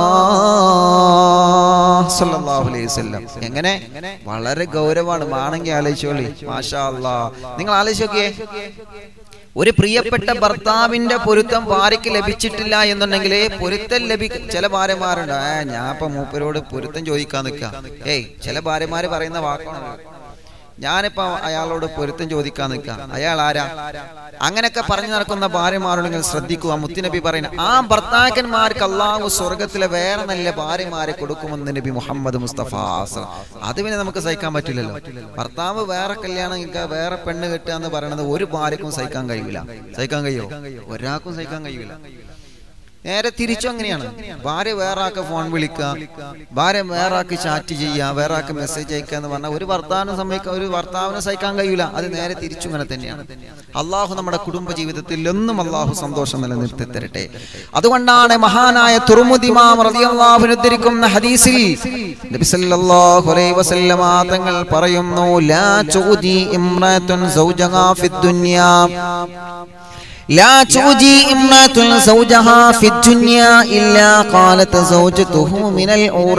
സല്ലല്ലാഹു അലൈഹി വസല്ലം എങ്ങനെ വളരെ ഗൗരവമാണ് മാണെങ്കിൽ ആലോചിച്ചോളി മാഷാ അല്ലാ നിങ്ങൾ ആലോചിച്ച് നോക്കിയേ ഒരു പ്രിയപ്പെട്ട ഭർത്താവിന്റെ പൊരുത്തം ഭാര്യയ്ക്ക് ലഭിച്ചിട്ടില്ല എന്നുണ്ടെങ്കിൽ പൊരുത്തം ലഭിക്കും ചില ഭാര്യമാരുണ്ട് ഏ ഞാൻ ഇപ്പൊ മൂപ്പരോട് പൊരുത്തം ചോദിക്കാൻ നിൽക്കാം ഏയ് ചില ഭാര്യമാര് പറയുന്ന വാക്കാണ് ഞാനിപ്പോ അയാളോട് പൊരുത്തം ചോദിക്കാൻ നിൽക്കാം അയാൾ ആരാ അങ്ങനെയൊക്കെ പറഞ്ഞു നടക്കുന്ന ഭാര്യമാരുണ്ടെങ്കിൽ ശ്രദ്ധിക്കുക മുത്തുനബി പറയുന്നത് ആ ഭർത്താക്കന്മാർക്ക് അള്ളാഹു സ്വർഗത്തിലെ വേറെ നല്ല ഭാര്യമാരെ കൊടുക്കുമെന്ന് നബി മുഹമ്മദ് മുസ്തഫ സ- അത് പിന്നെ നമുക്ക് സഹിക്കാൻ പറ്റില്ലല്ലോ ഭർത്താവ് വേറെ കല്യാണം കഴിക്കുക വേറെ പെണ്ണ് കെട്ടുക എന്ന് പറയുന്നത് ഒരു ഭാര്യക്കും സഹിക്കാൻ കഴിയില്ല സഹിക്കാൻ കഴിയോ ഒരാൾക്കും സഹിക്കാൻ കഴിയില്ല നേരെ തിരിച്ചു അങ്ങനെയാണ് ഭാര്യ വേറെ ആൾക്ക് ഫോൺ വിളിക്കുക ഭാര്യ വേറെ ആൾക്ക് ചാറ്റ് ചെയ്യുക വേറെ ആൾക്ക് മെസ്സേജ് അയക്കുക എന്ന് പറഞ്ഞാൽ ഒരു ഭർത്താവിന് സമ്മതിക്കാൻ ഒരു ഭർത്താവിനെ സഹിക്കാൻ കഴിയില്ല അത് നേരെ തിരിച്ചു അങ്ങനെ തന്നെയാണ് അള്ളാഹു നമ്മുടെ കുടുംബ ജീവിതത്തിൽ എന്നും അള്ളാഹു സന്തോഷം നിലനിർത്തി തരട്ടെ അതുകൊണ്ടാണ് മഹാനായ തുറമുദിമാം റളിയല്ലാഹു ഉദ്ധരിക്കുന്ന ഹദീസിൽ നബി സല്ലല്ലാഹു അലൈഹി വസല്ലമ തങ്ങൾ പറയുന്നു ലാ ചൂദി ഇംറത്തുൻ സൗജഹാ ഫിദ് ദുനിയാ لا تؤذي امرأة زوجها في الدنيا إلا قالت زوجته من الأور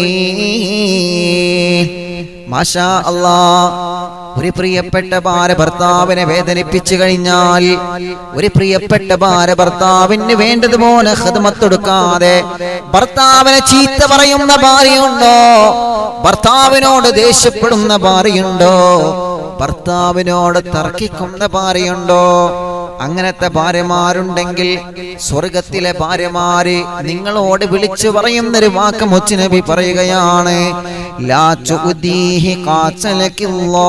ما شاء الله ഒരു പ്രിയപ്പെട്ട ഭാര്യ ഭർത്താവിനെ വേദനിപ്പിച്ചു കഴിഞ്ഞാൽ ഒരു പ്രിയപ്പെട്ട ഭാര്യ ഭർത്താവിന് വേണ്ടതുപോലെ ഹൃദമത്തൊടുക്കാതെ ഭർത്താവിനെ ചീത്ത പറയുന്ന ഭാര്യയുണ്ടോ ഭർത്താവിനോട് ദേഷ്യപ്പെടുന്ന ഭാര്യയുണ്ടോ ഭർത്താവിനോട് തർക്കിക്കുന്ന ഭാര്യയുണ്ടോ അങ്ങനത്തെ ഭാര്യമാരുണ്ടെങ്കിൽ സ്വർഗത്തിലെ ഭാര്യമാര് നിങ്ങളോട് വിളിച്ചു പറയുന്നൊരു വാക്ക് മുച്ചുനബി പറയുകയാണ് ലാ ചുദീഹി കാച്ചലക്കില്ലാ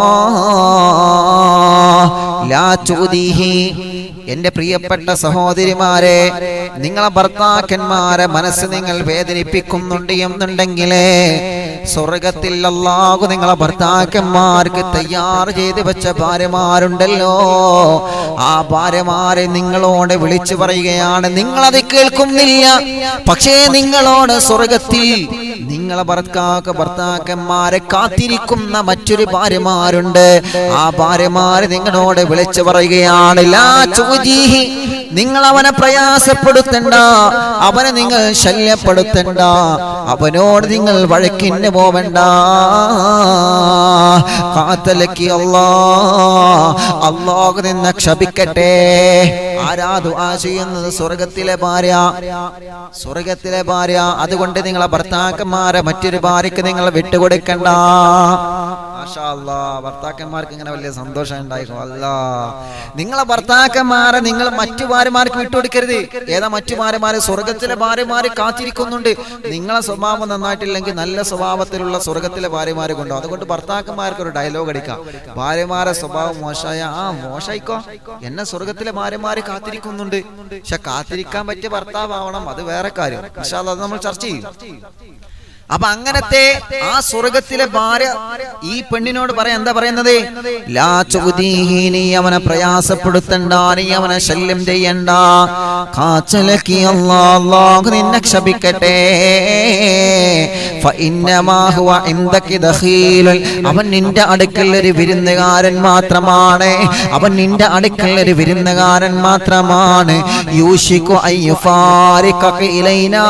ലാ ചുദീഹി എന്റെ പ്രിയപ്പെട്ട സഹോദരിമാരെ നിങ്ങളെ ഭർത്താക്കന്മാരെ മനസ്സ് നിങ്ങൾ വേദനിപ്പിക്കുന്നുണ്ട് എന്നുണ്ടെങ്കിലേ സ്വർഗത്തിൽ അല്ലാഹു നിങ്ങളെ ഭർത്താക്കന്മാർക്ക് തയ്യാർ ചെയ്ത് വെച്ച ഭാര്യമാരുണ്ടല്ലോ ആ ഭാര്യമാരെ നിങ്ങളോട് വിളിച്ചു പറയുകയാണ് നിങ്ങളത് കേൾക്കുന്നില്ല പക്ഷേ നിങ്ങളോട് സ്വർഗത്തിൽ നിങ്ങളെ ഭർത്താക്ക ഭർത്താക്കന്മാരെ കാത്തിരിക്കുന്ന മറ്റൊരു ഭാര്യമാരുണ്ട് ആ ഭാര്യമാര് നിങ്ങളോട് വിളിച്ചു പറയുകയാണ് ലാ ചൂജീഹി നിങ്ങൾ അവനെ പ്രയാസപ്പെടുത്തണ്ട അവനെ നിങ്ങൾ ശല്യപ്പെടുത്തണ്ട അവനോട് നിങ്ങൾ വഴക്കിന് പോവണ്ട കാത്തലക്കി അല്ലാ അള്ളാഹു നിന്നെ ക്ഷപിക്കട്ടെ ആരാ ദുആ ചെയ്യുന്നത് സ്വർഗത്തിലെ ഭാര്യ സ്വർഗത്തിലെ ഭാര്യ അതുകൊണ്ട് നിങ്ങളെ ഭർത്താക്കന്മാരെ മറ്റൊരു ഭാര്യക്ക് നിങ്ങൾ വിട്ടുകൊടുക്കണ്ട മാഷാ അല്ലാ, ഭർത്താക്കന്മാർക്ക് ഇങ്ങനെ വലിയ സന്തോഷം ഉണ്ടായിക്കോ അല്ല നിങ്ങളെ ഭർത്താക്കന്മാരെ നിങ്ങൾ മറ്റു ഭാര്യമാർക്ക് വിട്ടുകൊടുക്കരുത് ഏതാ മറ്റു ഭാര്യമാര് സ്വർഗത്തിലെ ഭാര്യമാര് കാത്തിരിക്കുന്നുണ്ട് നിങ്ങളെ സ്വഭാവം നന്നായിട്ടില്ലെങ്കിൽ നല്ല സ്വഭാവത്തിലുള്ള സ്വർഗത്തിലെ ഭാര്യമാരെ കൊണ്ടോ അതുകൊണ്ട് ഭർത്താക്കന്മാർക്ക് ഒരു ഡയലോഗ് അടിക്കാം ഭാര്യമാരെ സ്വഭാവം മോശമായ ആ മോശായിക്കോ എന്നെ സ്വർഗത്തിലെ ഭാര്യമാര് കാത്തിരിക്കുന്നുണ്ട് പക്ഷെ കാത്തിരിക്കാൻ പറ്റിയ ഭർത്താവ് ആവണം അത് വേറെ കാര്യം പക്ഷെ അത് നമ്മൾ ചർച്ച ചെയ്യും അപ്പൊ അങ്ങനത്തെ ആ സ്വർഗത്തിലെ ഭാര്യ ഈ പെണ്ണിനോട് പറയാ എന്താ പറയുന്നത് ലാ ചുദീഹി, നീ അവനെ പ്രയാസപ്പെടുത്തണ്ട നീ അവനെ ശല്യം ചെയ്യണ്ട കാച്ചലക്കി അല്ലാ, അല്ലാഹു നിന്നെ ക്ഷപിക്കട്ടെ ഫഇന്നമാ ഹുവ ഇൻദകി ദഖീലുൻ. അവൻ നിന്റെ അടുക്കൽ ഒരു വിരുന്നുകാരൻ മാത്രമാണ് അവൻ നിന്റെ അടുക്കൽ ഒരു വിരുന്നുകാരൻ മാത്രമാണ് യൂഷിക്കു അയ്യുഫാരിക്കക ഇലൈനാ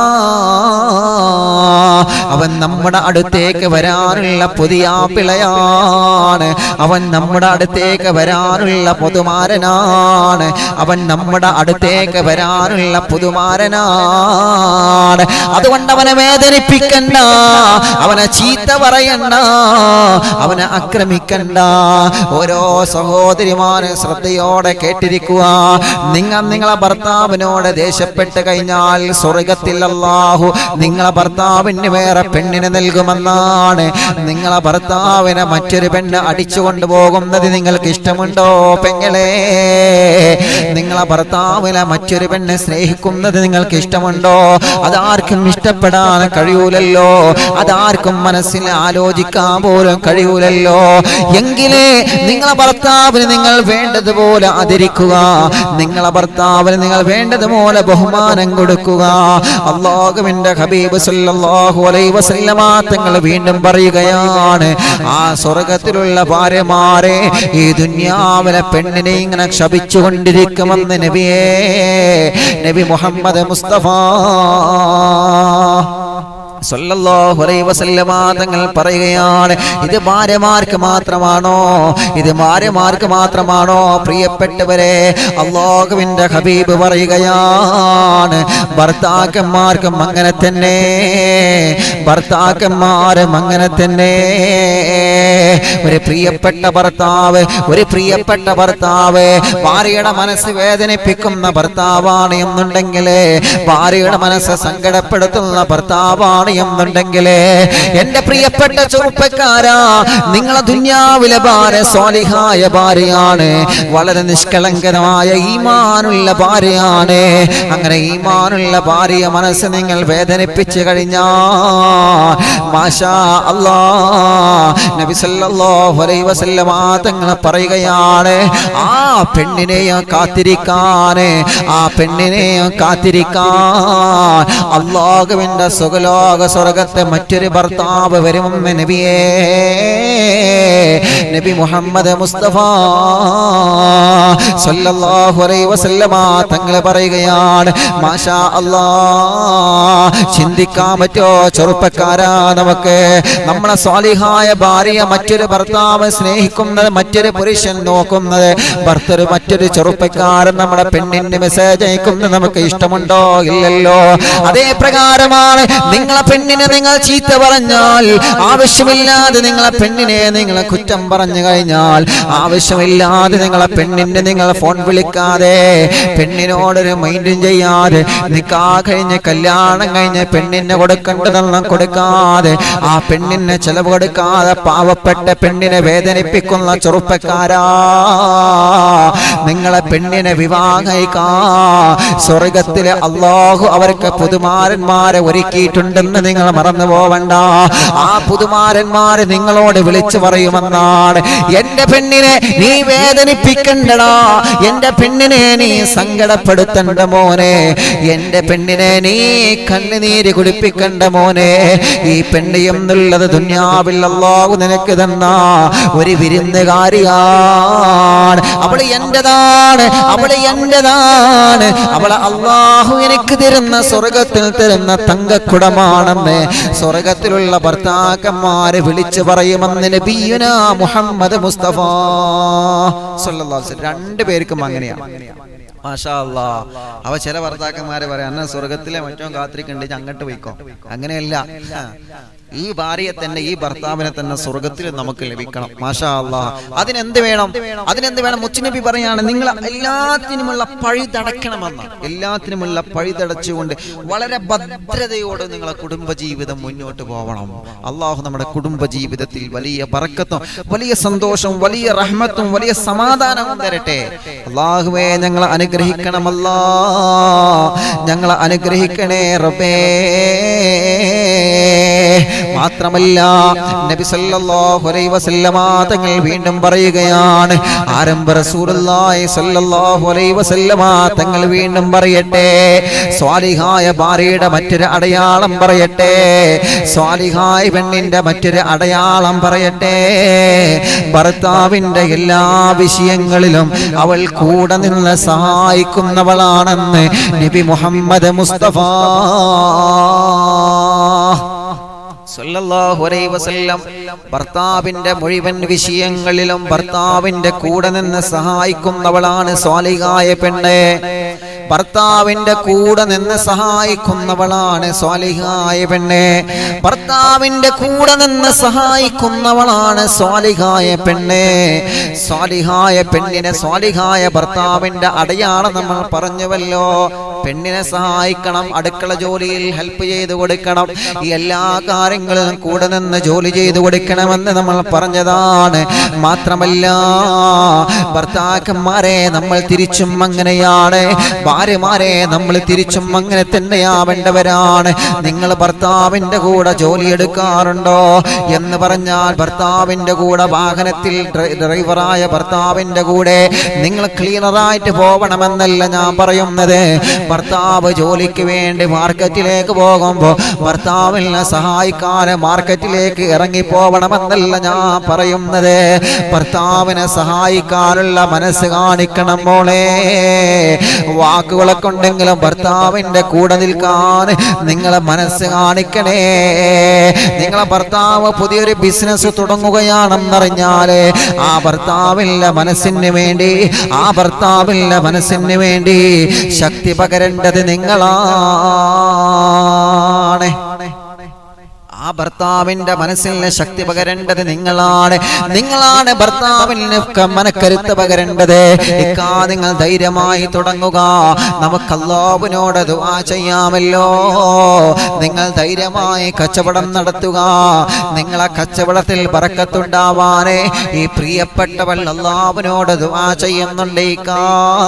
അവൻ നമ്മുടെ അടുത്തേക്ക് വരാനുള്ള പുതിയ പിളയാണ് അവൻ നമ്മുടെ അടുത്തേക്ക് വരാനുള്ള പുതുമാരനാണ് അവൻ നമ്മുടെ അടുത്തേക്ക് വരാനുള്ള പുതുമാരനാണ് അതുകൊണ്ട് അവനെ വേദനിപ്പിക്കണ്ട അവനെ ചീത്ത പറയണ്ട അവനെ ആക്രമിക്കണ്ട ഓരോ സഹോദരിമാരെ ശ്രദ്ധയോടെ കേട്ടിരിക്കുക നിങ്ങൾ നിങ്ങളെ ഭർത്താവിനോട് ദേഷ്യപ്പെട്ട് കഴിഞ്ഞാൽ സ്വർഗത്തിൽ അല്ലാഹു നിങ്ങളെ ഭർത്താവിന് വേറെ പെണ്ണിനെ നൽകുമെന്നാണ് നിങ്ങളെ ഭർത്താവിനെ മറ്റൊരു പെണ്ണ് അടിച്ചു കൊണ്ടുപോകുന്നത് നിങ്ങൾക്ക് ഇഷ്ടമുണ്ടോ പെങ്ങളെ നിങ്ങളെ ഭർത്താവിനെ മറ്റൊരു പെണ്ണ് സ്നേഹിക്കുന്നത് നിങ്ങൾക്ക് ഇഷ്ടമുണ്ടോ അതാർക്കും ഇഷ്ടപ്പെടാൻ കഴിയൂലല്ലോ അതാർക്കും മനസ്സിൽ ആലോചിക്കാൻ പോലും കഴിയൂലല്ലോ എങ്കിലേ നിങ്ങളെ ഭർത്താവിന് നിങ്ങൾ വേണ്ടതുപോലെ ആദരിക്കുക നിങ്ങളെ ഭർത്താവിന് നിങ്ങൾ വേണ്ടതുപോലെ ബഹുമാനം കൊടുക്കുക അള്ളാഹുവിന്റെ ഹബീബ് സല്ലല്ലാഹു അലൈഹി വസല്ലമ തങ്ങൾ വീണ്ടും പറയുകയാണ് ആ സ്വർഗത്തിലുള്ള ഭാര്യമാരെ ഈ ദുന്യാവിലെ പെണ്ണിനെ ഇങ്ങനെ ക്ഷപിച്ചുകൊണ്ടിരിക്കുമെന്ന് നബിയേ നബി മുഹമ്മദ് മുസ്തഫ സല്ലല്ലാഹു അലൈഹി വസല്ലമ തങ്ങൾ പറയുകയാണ് ഇത് ഭാര്യമാർക്ക് മാത്രമാണോ ഇത് ഭാര്യമാർക്ക് മാത്രമാണോ പ്രിയപ്പെട്ടവരെ അള്ളാഹുവിന്റെ ഹബീബ് പറയുകയാണ് ഭർത്താക്കന്മാർക്കും അങ്ങനെ തന്നെ ഭർത്താക്കന്മാരും അങ്ങനെ തന്നെ ഒരു പ്രിയപ്പെട്ട ഭർത്താവ് ഒരു പ്രിയപ്പെട്ട ഭർത്താവ് ഭാര്യയുടെ മനസ്സ് വേദനിപ്പിക്കുന്ന ഭർത്താവാണ് എന്നുണ്ടെങ്കിൽ ഭാര്യയുടെ മനസ്സ് സങ്കടപ്പെടുത്തുന്ന ഭർത്താവാണ് എന്നുണ്ടെങ്കിൽ എന്റെ പ്രിയപ്പെട്ട ചെറുപ്പക്കാരാ നിങ്ങളെ ദുന്യാവിലെ ഭാര്യ സ്വാലിഹായ ഭാര്യയാണ് വളരെ നിഷ്കളങ്കരമായ ഈമാനുള്ള ഭാര്യയാണ് അങ്ങനെ ഈമാനുള്ള ഭാര്യ മനസ്സ് നിങ്ങൾ വേദനിപ്പിച്ചു കഴിഞ്ഞാ മാഷാ അല്ലാ നബി സല്ലല്ലാഹു അലൈഹി വസല്ലമ തങ്ങൾ പറയുകയാണ് ആ പെണ്ണിനെ കാത്തിരിക്കാൻ ആ പെണ്ണിനെ കാത്തിരിക്കാൻ അള്ളാഹുവിന്റെ സുഖലോക സ്വർഗത്തെ മറ്റൊരു ഭർത്താവ് വരുമെന്ന് നബിയേ നബി മുഹമ്മദ് മുസ്തഫ സല്ലല്ലാഹു അലൈഹി വസല്ലമ തങ്ങൾ പറയുകയാണ് മാഷാ അല്ലാ ചിന്തിക്കാൻ പറ്റോ ചെറുപ്പക്കാരാ നമുക്ക് നമ്മളെ സ്വാലിഹായ ഭാര്യ മറ്റൊരു ഭർത്താവ് സ്നേഹിക്കുന്നത് മറ്റൊരു പുരുഷൻ നോക്കുന്നത് ഭർത്തര് മറ്റൊരു ചെറുപ്പക്കാരൻ നമ്മുടെ പെണ്ണിന്റെ മെസ്സേജ് അയക്കുന്നത് നമുക്ക് ഇഷ്ടമുണ്ടോ ഇല്ലല്ലോ അതേ പ്രകാരമാണ് നിങ്ങളെ പെണ്ണിനെ നിങ്ങൾ ചീത്ത പറഞ്ഞാൽ ആവശ്യമില്ലാതെ നിങ്ങളെ പെണ്ണിനെ നിങ്ങളെ കുറ്റം പറഞ്ഞു കഴിഞ്ഞാൽ ആവശ്യമില്ലാതെ നിങ്ങളെ പെണ്ണിന്റെ നിങ്ങൾ ഫോൺ വിളിക്കാതെ പെണ്ണിനോടൊരു മൈൻഡും ചെയ്യാതെ നിക്കാ കഴിഞ്ഞ് കല്യാണം കഴിഞ്ഞ് പെണ്ണിനെ കൊടുക്കേണ്ടതെല്ലാം കൊടുക്കാതെ ആ പെണ്ണിനെ ചെലവ് കൊടുക്കാതെ പാവപ്പെട്ട പെണ്ണിനെ വേദനിപ്പിക്കുന്ന ചെറുപ്പക്കാരാ നിങ്ങളെ പെണ്ണിനെ വിവാഹിക്കാ സ്വർഗത്തിലെ അള്ളാഹു അവർക്ക് പുതുമാരന്മാരെ ഒരുക്കിയിട്ടുണ്ടെന്ന് നിങ്ങൾ മറന്നു പോവണ്ട ആ പുതുമാരന്മാര് നിങ്ങളോട് വിളിച്ചു പറയുമെന്നാണ് എന്റെ പെണ്ണിനെ നീ വേദനിപ്പിക്കണ്ടടാ എന്റെ പെണ്ണിനെ നീ സങ്കടപ്പെടുത്തണ്ട മോനെ എന്റെ പെണ്ണിനെ നീ കണ്ണുനീര് കുടിപ്പിക്കണ്ട മോനെ ഈ പെണ്ണ് എന്നുള്ളത് ദുന്യാവിൽ അല്ലാഹു നിനക്ക് തന്ന ഒരു വിരുന്നുകാരിയാണ് അവള് എന്റേതാണ് അവള് എന്റേതാണ് അവളെ അള്ളാഹു എനിക്ക് തരുന്ന സ്വർഗത്തിൽ തരുന്ന തങ്കക്കുടമാണെന്ന് സ്വർഗത്തിലുള്ള ഭർത്താക്കന്മാര് വിളിച്ചു പറയുമെന്ന് നബിയുന മുഹമ്മദ് മുസ്തഫ സല്ലല്ലാഹു അലൈഹി വസല്ലം. രണ്ടു പേർക്കും അങ്ങനെയാണ് മാഷാ അല്ലാ. അവ ചില ഭർത്താക്കന്മാരെ പറയാം അന്ന സ്വർഗത്തിലെ മറ്റോ കാത്തിരിക്കണ്ട് അങ്ങോട്ട് പോയിക്കോ അങ്ങനെയല്ല ആ. ഈ ഭാര്യയെ തന്നെ ഈ ഭർത്താവിനെ തന്നെ സ്വർഗത്തിൽ നമുക്ക് ലഭിക്കണം മാഷാ അല്ലാ അതിനെന്ത് വേണം അതിനെന്ത് വേണം മുച്ചുനബി പറയാണ് നിങ്ങൾ എല്ലാത്തിനുമുള്ള പഴി തടയ്ക്കണമെന്ന് എല്ലാത്തിനുമുള്ള പഴി തടച്ചുകൊണ്ട് വളരെ ഭദ്രതയോടെ നിങ്ങളെ കുടുംബജീവിതം മുന്നോട്ട് പോകണം അള്ളാഹു നമ്മുടെ കുടുംബജീവിതത്തിൽ വലിയ ബറക്കത്തും വലിയ സന്തോഷവും വലിയ റഹ്മത്തും വലിയ സമാധാനവും തരട്ടെ അള്ളാഹുവേ ഞങ്ങളെ അനുഗ്രഹിക്കണമല്ലാ ഞങ്ങളെ അനുഗ്രഹിക്കണേ റബ്ബേ മാത്രമല്ല നബി സല്ലല്ലാഹു അലൈഹി വസല്ലമ തങ്ങൾ വീണ്ടും പറയുകയാണ് ആരംഭ റസൂലുള്ളാഹി സല്ലല്ലാഹു അലൈഹി വസല്ലമ തങ്ങൾ വീണ്ടും പറയട്ടെ സ്വാലിഹായ ഭാര്യയുടെ മറ്റൊരു അടയാളം പറയട്ടെ സ്വാലിഹായ പെണ്ണിന്റെ മറ്റൊരു അടയാളം പറയട്ടെ ഭർത്താവിന്റെ എല്ലാ വിഷയങ്ങളിലും അവൾ കൂടെ നിന്ന് സഹായിക്കുന്നവളാണെന്ന് നബി മുഹമ്മദ് മുസ്തഫ സല്ലല്ലാഹു അലൈഹി വസല്ലം ഭർത്താവിന്റെ മുഴുവൻ വിഷയങ്ങളിലും ഭർത്താവിന്റെ കൂടെ നിന്ന് സഹായിക്കുന്നവളാണ് സ്വാലിഹായ പെണ്ണ് ഭർത്താവിന്റെ കൂടെ നിന്ന് സഹായിക്കുന്നവളാണ് സ്വാലിഹായ പെണ്ണ് ഭർത്താവിന്റെ കൂടെ നിന്ന് സഹായിക്കുന്നവളാണ് സ്വാലിഹായ പെണ്ണ് സ്വാലിഹായ പെണ്ണിനെ സ്വാലിഹായ ഭർത്താവിന്റെ അടയാളം നമ്മൾ പറഞ്ഞുവല്ലോ പെണ്ണിനെ സഹായിക്കണം അടുക്കള ജോലിയിൽ ഹെൽപ്പ് ചെയ്തു കൊടുക്കണം ഈ എല്ലാ കാര്യങ്ങളിലും കൂടെ നിന്ന് ജോലി ചെയ്തു കൊടുക്കണമെന്ന് നമ്മൾ പറഞ്ഞതാണ് മാത്രമല്ല ഭർത്താക്കന്മാരെ നമ്മൾ തിരിച്ചും അങ്ങനെയാണ് ഭാര്യമാരെ നമ്മൾ തിരിച്ചും അങ്ങനെ തന്നെയാവേണ്ടവരാണ് നിങ്ങൾ ഭർത്താവിന്റെ കൂടെ ജോലി എടുക്കാറുണ്ടോ എന്ന് പറഞ്ഞാൽ ഭർത്താവിന്റെ കൂടെ വാഹനത്തിൽ ഡ്രൈ- ഡ്രൈവറായ ഭർത്താവിന്റെ കൂടെ നിങ്ങൾ ക്ലീനറായിട്ട് പോകണമെന്നല്ല ഞാൻ പറയുന്നത് ഭർത്താവ് ജോലിക്ക് വേണ്ടി മാർക്കറ്റിലേക്ക് പോകുമ്പോൾ ഭർത്താവിനെ സഹായിക്കാൻ മാർക്കറ്റിലേക്ക് ഇറങ്ങി പോകണമെന്നല്ല ഞാൻ പറയുന്നത് ഭർത്താവിനെ സഹായിക്കാനുള്ള മനസ്സ് കാണിക്കണം മോളെ വാക്കുകളെ കൊണ്ടെങ്കിലും ഭർത്താവിന്റെ കൂടെ നിൽക്കാൻ നിങ്ങളെ മനസ്സ് കാണിക്കണേ നിങ്ങളെ ഭർത്താവ് പുതിയൊരു ബിസിനസ് തുടങ്ങുകയാണെന്നറിഞ്ഞാല് ആ ഭർത്താവിന്റെ മനസ്സിന് വേണ്ടി ആ ഭർത്താവിന്റെ മനസ്സിന് വേണ്ടി ശക്തി പകരേണ്ടത് നിങ്ങളാണ് ആ ഭർത്താവിന്റെ മനസ്സിന് ശക്തി പകരേണ്ടത് നിങ്ങളാണ് നിങ്ങളാണ് ഭർത്താവിന് ക- മനക്കരുത്ത് പകരേണ്ടത് ഇക്കാ നിങ്ങൾ ധൈര്യമായി തുടങ്ങുക നമുക്ക് അല്ലാഹുവിനോട് ദുആ ചെയ്യാമല്ലോ നിങ്ങൾ ധൈര്യമായി കച്ചവടം നടത്തുക നിങ്ങളെ കച്ചവടത്തിൽ ബറക്കത്തുണ്ടാവാനെ ഈ പ്രിയപ്പെട്ടവൾ അല്ലാഹുവിനോട് ദുആ ചെയ്യുന്നുണ്ട് ഇക്കാ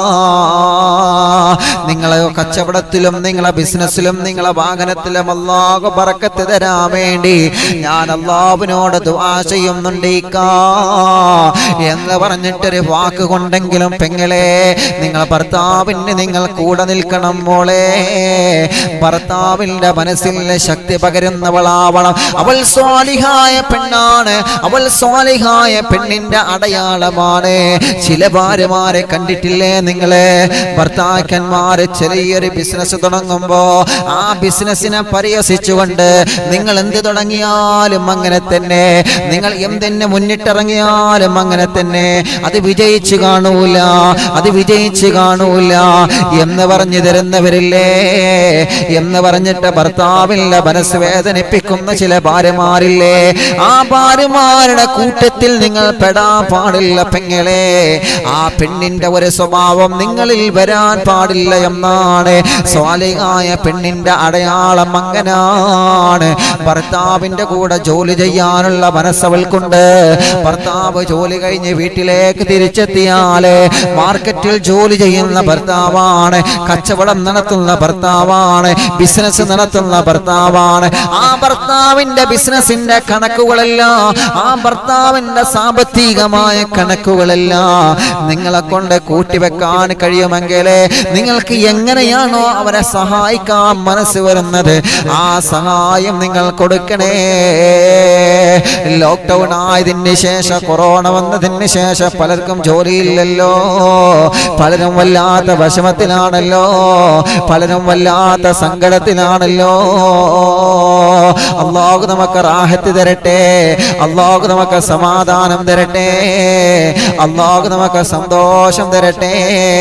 നിങ്ങളെ കച്ചവടത്തിലും നിങ്ങളെ ബിസിനസ്സിലും നിങ്ങളെ വാഹനത്തിലും അല്ലാഹു ബറക്കത്ത് തരാൻ വേണ്ടി ഞാൻ അള്ളാഹുവിനോട് ദുആ ചെയ്യുന്നുണ്ട് ഇക്കാ എന്ന് പറഞ്ഞിട്ടൊരു വാക്ക് കൊണ്ടെങ്കിലും പെങ്ങളെ നിങ്ങൾ ഭർത്താവിന് നിങ്ങൾ കൂടെ നിൽക്കണം മോളെ ഭർത്താവിന്റെ മനസ്സിൽ ശക്തി പകരുന്നവളാവണം അവൾ സ്വാലിഹായ പെണ്ണാണ് അവൾ സ്വാലിഹായ പെണ്ണിന്റെ അടയാളമാണ് ചില ഭാര്യമാരെ കണ്ടിട്ടില്ലേ നിങ്ങളെ ഭർത്താക്കന്മാര് ചെറിയൊരു ബിസിനസ് തുടങ്ങുമ്പോ ആ ബിസിനസ്സിനെ പരിഹസിച്ചുകൊണ്ട് നിങ്ങൾ എന്ത് തുടങ്ങിയാലും അങ്ങനെ തന്നെ നിങ്ങൾ എന്തെന്നെ മുന്നിട്ടിറങ്ങിയാലും അങ്ങനെ തന്നെ അത് വിജയിച്ചു കാണൂല അത് വിജയിച്ചു കാണൂല എന്ന് പറഞ്ഞു തരുന്നവരില്ലേ എന്ന് പറഞ്ഞിട്ട് ഭർത്താവിന്റെ മനസ്സ് വേദനിപ്പിക്കുന്ന ചില ഭാര്യമാരില്ലേ ആ ഭാര്യമാരുടെ കൂട്ടത്തിൽ നിങ്ങൾ പെടാൻ പാടില്ല പെങ്ങളെ ആ പെണ്ണിന്റെ ഒരു സ്വഭാവം നിങ്ങളിൽ വരാൻ പാടില്ല എന്നാണ് സ്വാലിഹായ പെണ്ണിന്റെ അടയാളം അങ്ങനാണ് ഭർത്താവിന്റെ കൂടെ ജോലി ചെയ്യാനുള്ള മനസ്സവൾക്കുണ്ട് ഭർത്താവ് ജോലി കഴിഞ്ഞ് വീട്ടിലേക്ക് തിരിച്ചെത്തിയാല് മാർക്കറ്റിൽ ജോലി ചെയ്യുന്ന ഭർത്താവാണ് കച്ചവടം നടത്തുന്ന ഭർത്താവാണ് ബിസിനസ് നടത്തുന്ന ഭർത്താവാണ് ആ ഭർത്താവിന്റെ ബിസിനസിന്റെ കണക്കുകളെല്ലാം ആ ഭർത്താവിന്റെ സാമ്പത്തികമായ കണക്കുകളെല്ലാം നിങ്ങളെ കൊണ്ട് കൂട്ടിവെക്കാൻ കഴിയുമെങ്കിൽ നിങ്ങൾക്ക് എങ്ങനെയാണോ അവരെ സഹായിക്കാൻ മനസ്സ് വരുന്നത് ആ സഹായം നിങ്ങൾ കൊടുക്കണേ ലോക്ക്ഡൗൺ ആയതിന് ശേഷം കൊറോണ വന്നതിന് ശേഷം പലർക്കും ജോലിയില്ലല്ലോ പലരും വല്ലാത്ത വിഷമത്തിലാണല്ലോ പലരും വല്ലാത്ത സങ്കടത്തിലാണല്ലോ അള്ളാഹു നമുക്ക് റാഹത്ത് തരട്ടെ അള്ളാഹു നമുക്ക് സമാധാനം തരട്ടെ അള്ളാഹു നമുക്ക് സന്തോഷം തരട്ടെ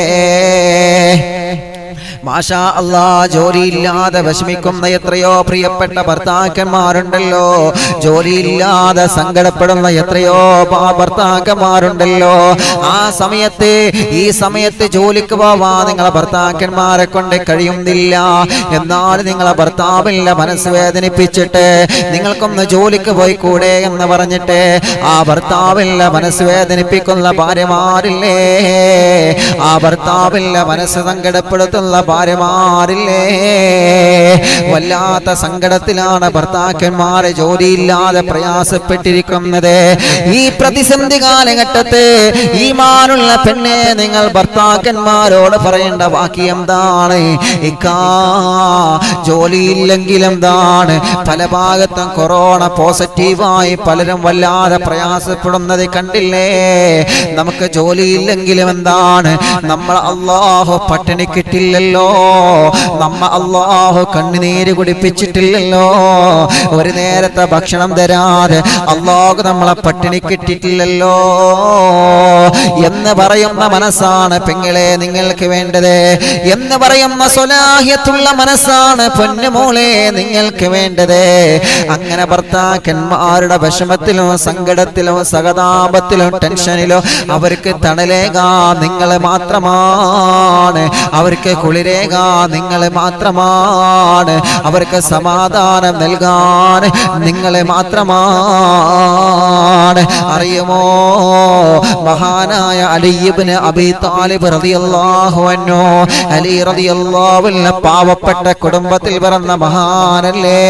മാഷാ അല്ലാ ജോലിയില്ലാതെ വിഷമിക്കുന്ന എത്രയോ പ്രിയപ്പെട്ട ഭർത്താക്കന്മാരുണ്ടല്ലോ ജോലിയില്ലാതെ സങ്കടപ്പെടുന്ന എത്രയോ ഭ- ഭർത്താക്കന്മാരുണ്ടല്ലോ ആ സമയത്ത് ഈ സമയത്ത് ജോലിക്ക് പോവാ നിങ്ങളെ ഭർത്താക്കന്മാരെ കൊണ്ട് കഴിയുന്നില്ല എന്നാൽ നിങ്ങളെ ഭർത്താവിന്റെ മനസ്സ് വേദനിപ്പിച്ചിട്ട് നിങ്ങൾക്കൊന്ന് ജോലിക്ക് പോയി കൂടെ എന്ന് പറഞ്ഞിട്ട് ആ ഭർത്താവിന്റെ മനസ്സ് വേദനിപ്പിക്കുന്ന ഭാര്യമാരില്ലേ ആ ഭർത്താവിന്റെ മനസ്സ് സങ്കടപ്പെടുത്തുന്ന ഭാര്യമാരില്ലേ വല്ലാത്ത സങ്കടത്തിലാണ് ഭർത്താക്കന്മാരെ ജോലിയില്ലാതെ പ്രയാസപ്പെട്ടിരിക്കുന്നത് ഈ പ്രതിസന്ധി കാലഘട്ടത്തെ ഈ മാനുള്ള പെണ്ണെ നിങ്ങൾ ഭർത്താക്കന്മാരോട് പറയേണ്ട ബാക്കി എന്താണ് ഇക്കാ ജോലിയില്ലെങ്കിൽ എന്താണ് പല ഭാഗത്തും കൊറോണ പോസിറ്റീവായി പലരും വല്ലാതെ പ്രയാസപ്പെടുന്നത് കണ്ടില്ലേ നമുക്ക് ജോലിയില്ലെങ്കിലും എന്താണ് നമ്മൾ അള്ളാഹു പട്ടിണി കിട്ടില്ലല്ലോ നമ്മ അള്ളാഹു കണ്ണുനീര് കുടിപ്പിച്ചിട്ടില്ലല്ലോ ഒരു നേരത്തെ ഭക്ഷണം തരാതെ അള്ളാഹു നമ്മളെ പട്ടിണി കിട്ടിയിട്ടില്ലല്ലോ എന്ന് പറയുന്ന മനസ്സാണ് പെങ്ങളെ നിങ്ങൾക്ക് വേണ്ടത് എന്ന് പറയുന്ന സ്വലാഹ്യത്തുള്ള മനസ്സാണ് പൊന്നുമോളെ നിങ്ങൾക്ക് വേണ്ടത് അങ്ങനെ ഭർത്താക്കന്മാരുടെ വിഷമത്തിലും സങ്കടത്തിലും സഹതാപത്തിലും ടെൻഷനിലും അവർക്ക് തണലേകാ നിങ്ങൾ മാത്രമാണ് അവർക്ക് കുളിരേകാ നിങ്ങൾ മാത്രമാണ് അവർക്ക് സമാധാനം നൽകാൻ നിങ്ങൾ മാത്രമാണ് അറിയുമോ മഹാനായ അലിയിബിന് അബി താലിബ് റളിയല്ലാഹു അൻഹു അലി റളിയല്ലാഹു അൻഹു പാവപ്പെട്ട കുടുംബത്തിൽ പിറന്ന മഹാനല്ലേ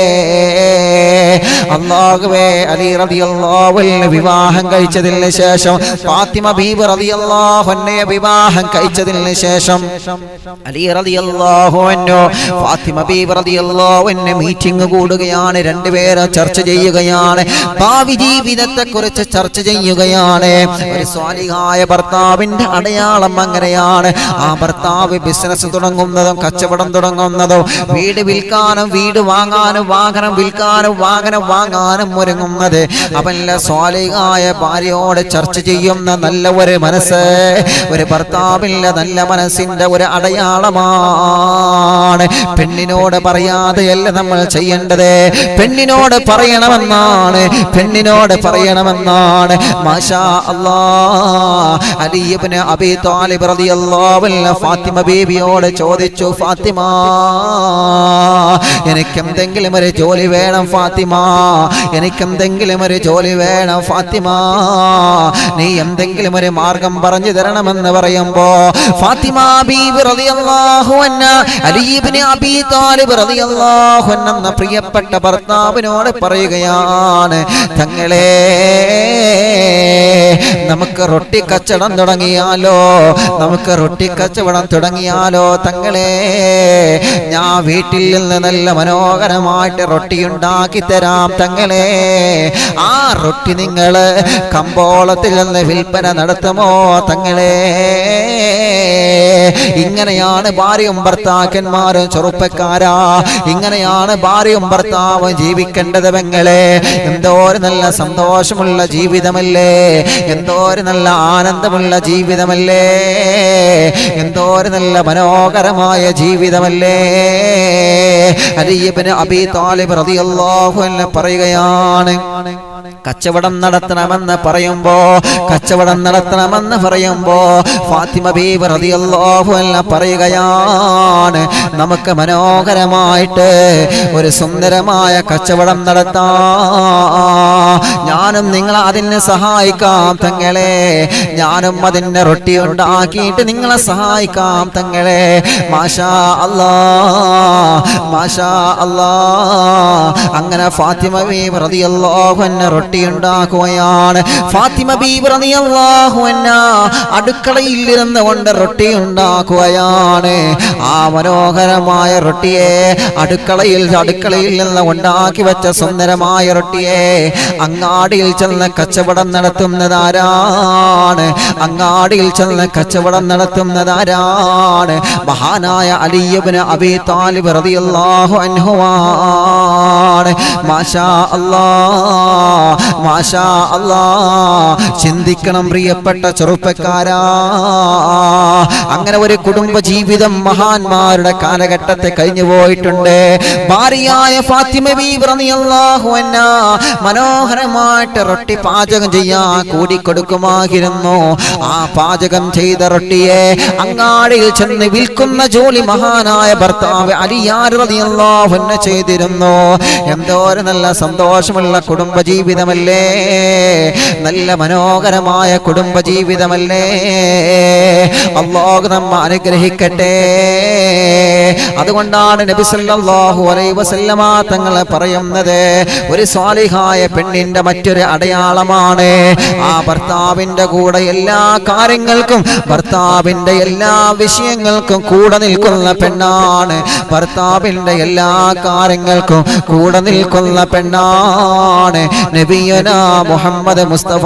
അള്ളാഹുവേ അലി റളിയല്ലാഹു അൻഹു വിവാഹം കഴിച്ചതിന് ശേഷം ഫാത്തിമ ബീബി റളിയല്ലാഹു അൻഹയെ വിവാഹം കഴിച്ചതിന് ശേഷം അലി റളിയല്ലാഹു അൻഹു ഫാത്തിമ ബീബി റളിയല്ലാഹു അൻഹ മീറ്റിംഗ് കൂടുകയാണ് രണ്ടുപേരും ചർച്ച ചെയ്യുകയാണ് ഭാവി ജീവിതത്തെ കുറിച്ച് ചർച്ച ചെയ്യുകയാണ് ഒരു സ്വാലിഹായ ഭർത്താവിന്റെ അടയാളം അങ്ങനെയാണ് ആ ഭർത്താവ് ബിസിനസ് തുടങ്ങുന്നതും കച്ചവടം തുടങ്ങുന്നതും വീട് വിൽക്കാനും വീട് വാങ്ങാനും വാഹനം വിൽക്കാനും വാഹനം വാങ്ങാനും ഒരുങ്ങുന്നത് അവല്ല സ്വാലിഹായ ഭാര്യയോട് ചർച്ച ചെയ്യുന്ന നല്ല ഒരു മനസ്സ് ഒരു ഭർത്താവിന്റെ നല്ല മനസ്സിന്റെ ഒരു അടയാളമാണ് പെണ്ണിനോട് പറയാതെയല്ല നമ്മൾ ചെയ്യേണ്ടത് പെണ്ണിനോട് പറയണമെന്നാണ് പെണ്ണിനോട് പറയണമെന്നാണ് മാഷാ അല്ലാ അലിയബ്ന് അബി താലിബ് റളിയല്ലാഹു അൻഹു ഫാത്തിമ ബീവിയോട് ചോദിച്ചു ഫാത്തിമ എനിക്ക് എന്തെങ്കിലും ഒരു ജോലി വേണം ഫാത്തിമ എനിക്ക് എന്തെങ്കിലും ഒരു ജോലി വേണം ഫാത്തിമ നീ എന്തെങ്കിലും ഒരു മാർഗം പറഞ്ഞു തരണമെന്ന് പറയുമ്പോ ഫാത്തിമ ബീവി റളിയല്ലാഹു അൻഹ അലി ഇബ്നു അബീ താലിബ് റളിയല്ലാഹു അൻഹു എന്ന പ്രിയപ്പെട്ട ഭർത്താവിനോട് പറയുകയാണ് തങ്ങളെ നമുക്ക് റൊട്ടി കച്ചവടം തുടങ്ങിയാലോ നമുക്ക് റൊട്ടി കച്ചവടം തുടങ്ങിയാലോ തങ്ങളെ ഞാൻ വീട്ടിൽ നിന്ന് നല്ല മനോഹരമായിട്ട് റൊട്ടി ഉണ്ടാക്കി തരാം തങ്ങളെ ആ റൊട്ടി നിങ്ങൾ കമ്പോളത്തിൽ നിന്ന് വിൽപ്പന നടത്തുമോ തങ്ങളെ ഇങ്ങനെയാണ് ഭാര്യയും ഭർത്താക്കന്മാരും ചെറുപ്പക്കാരാ ഇങ്ങനെയാണ് ഭാര്യയും ഭർത്താവും ജീവിക്കേണ്ടത് പെങ്ങളെ എന്തോ ഒരു നല്ല സന്തോഷമുള്ള ജീവിതമല്ലേ എന്തോ ഒരു നല്ല ആനന്ദമുള്ള ജീവിതമല്ലേ എന്തോ ഒരു നല്ല മനോഹരമായ ജീവിതമല്ലേ അലിയബിന് അബി താലിബ് റളിയല്ലാഹു അൻഹു പറയുകയാണ് കച്ചവടം നടത്തണമെന്ന് പറയുമ്പോ കച്ചവടം നടത്തണമെന്ന് പറയുമ്പോ ഫാത്തിമ ബീബി റളിയല്ലാഹു അൻഹ പറയുകയാണ് നമുക്ക് മനോഹരമായിട്ട് ഒരു സുന്ദരമായ കച്ചവടം നടത്താം ഞാനും നിങ്ങളെ അതിന് സഹായിക്കാം തങ്ങളെ ഞാനും അതിന് റൊട്ടി ഉണ്ടാക്കിയിട്ട് നിങ്ങളെ സഹായിക്കാം തങ്ങളെ മാഷാ അല്ലാ മാഷാ അല്ലാ അങ്ങനെ ഫാത്തിമ ബീബി റളിയല്ലാഹു അൻഹ റൊട്ടി ഉണ്ടാക്കുകയാണ് ഫാത്തിമ ബീബി റളിയല്ലാഹു അൻഹ അടുക്കളയിൽ ഇരുന്ന് കൊണ്ട് റൊട്ടി ഉണ്ടാക്കുകയാണ് ആ മനോഹരമായ റൊട്ടിയെ അടുക്കളയിൽ അടുക്കളയിൽ നിന്ന് ഉണ്ടാക്കി വെച്ച സുന്ദരമായ റൊട്ടിയെ അങ്ങാടിയിൽ ചെന്ന് കച്ചവടം നടത്തുന്നതാരാണ് അങ്ങാടിയിൽ ചെന്ന് കച്ചവടം നടത്തുന്നതാരാണ് മഹാനായ അലിയബിന് അബി താലിബ് റളിയല്ലാഹു അൻഹുവാണ് മാഷാ അല്ലാ മാഷാ അല്ലാ ചിന്തിക്കണം പ്രിയപ്പെട്ട ചെറുപ്പക്കാരാ അങ്ങനെ ഒരു കുടുംബ ജീവിതം മഹാന്മാരുടെ കാലഘട്ടത്തെ കഴിഞ്ഞു പോയിട്ടുണ്ട് ഭാര്യയായ ഫാത്തിമ ബീബി റളിയല്ലാഹു അൻഹ മനോഹരമായിട്ട് റൊട്ടി പാചകം ചെയ്യാൻ കൂടിക്കൊടുക്കുമായിരുന്നു ആ പാചകം ചെയ്ത റൊട്ടിയെ അങ്ങാടിയിൽ ചെന്ന് വിൽക്കുന്ന ജോലി മഹാനായ ഭർത്താവ് അലിയാർ റളിയല്ലാഹു അൻഹു ചെയ്തിരുന്നു എന്തോരം നല്ല സന്തോഷമുള്ള കുടുംബജീവിതമല്ലേ നല്ല മനോഹരമായ കുടുംബജീവിതമല്ലേ അള്ളാഹു നമ്മ അനുഗ്രഹിക്കട്ടെ അതുകൊണ്ടാണ് നബി സല്ലല്ലാഹു അലൈഹി വസല്ലമ തങ്ങൾ പറയുന്നത് ഒരു സ്വാലിഹായ പെണ്ണിന്റെ മറ്റൊരു അടയാളമാണ് ആ ഭർത്താവിന്റെ കൂടെ എല്ലാ കാര്യങ്ങൾക്കും ഭർത്താവിന്റെ എല്ലാ വിഷയങ്ങൾക്കും കൂടെ നിൽക്കുന്ന പെണ്ണാണ് ഭർത്താവിന്റെ എല്ലാ കാര്യങ്ങൾക്കും കൂടെ നിൽക്കുന്ന പെണ്ണാണ് നബിയന മുഹമ്മദ് മുസ്തഫ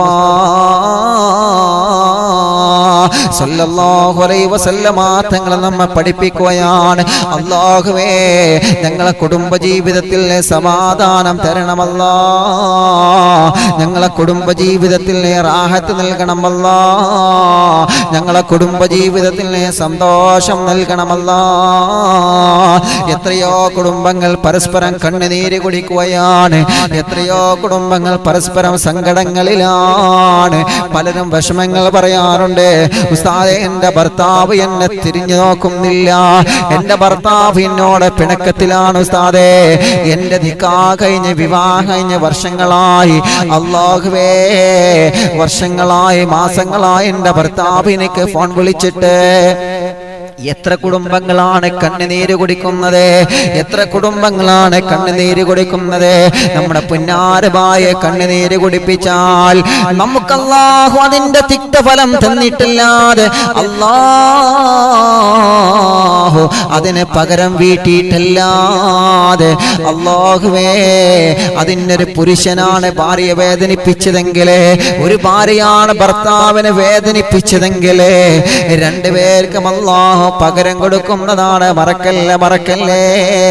സല്ലല്ലാഹു അലൈഹി വസല്ലമ തങ്ങൾ നമ്മെ പഠിപ്പിക്കുകയാണ് അള്ളാഹുവേ ഞങ്ങളെ കുടുംബ ജീവിതത്തിൽ സമാധാനം തരണമല്ല ഞങ്ങളെ കുടുംബ ജീവിതത്തിൽ റാഹത്ത് നൽകണമല്ല ഞങ്ങളെ കുടുംബ ജീവിതത്തിൽ സന്തോഷം നൽകണമല്ല എത്രയോ കുടുംബങ്ങൾ പരസ്പരം കണ്ണുനീര് കുടിക്കുകയാണ് എത്രയോ കുടുംബങ്ങൾ പരസ്പരം സങ്കടങ്ങളിലാണ് പലരും വിഷമങ്ങൾ പറയാറുണ്ട് ഉസ്താദെ എൻ്റെ ഭർത്താവ് എന്നെ തിരിഞ്ഞു നോക്കുന്നില്ല എൻ്റെ ഭർത്താവ് എന്നോട് പിണക്കത്തിലാണ് ഉസ്താദെ എൻ്റെ നിക്കാ കഴിഞ്ഞ് വിവാഹം കഴിഞ്ഞ് വർഷങ്ങളായി അള്ളാഹുവേ വർഷങ്ങളായി മാസങ്ങളായി എൻ്റെ ഭർത്താവ് എനിക്ക് ഫോൺ വിളിച്ചിട്ട് എത്ര കുടുംബങ്ങളാണ് കണ്ണുനീര് കുടിക്കുന്നത് എത്ര കുടുംബങ്ങളാണ് കണ്ണുനീര് കുടിക്കുന്നത് നമ്മുടെ പുന്നാരമായ കണ്ണുനീര് കുടിപ്പിച്ചാൽ നമുക്ക് അല്ലാഹു അതിന്റെ തിക്തഫലം തന്നിട്ടില്ലാതെ അല്ലാഹു അതിന് പകരം വീട്ടിയിട്ടല്ലാതെ അള്ളാഹുവേ അതിനൊരു പുരുഷനാണ് ഭാര്യയെ വേദനിപ്പിച്ചതെങ്കിലേ ഒരു ഭാര്യയാണ് ഭർത്താവിനെ വേദനിപ്പിച്ചതെങ്കിലേ രണ്ടുപേർക്കും അള്ളാഹു പകരം കൊടുക്കുന്നതാണ് മറക്കല്ലേ മറക്കല്ലേ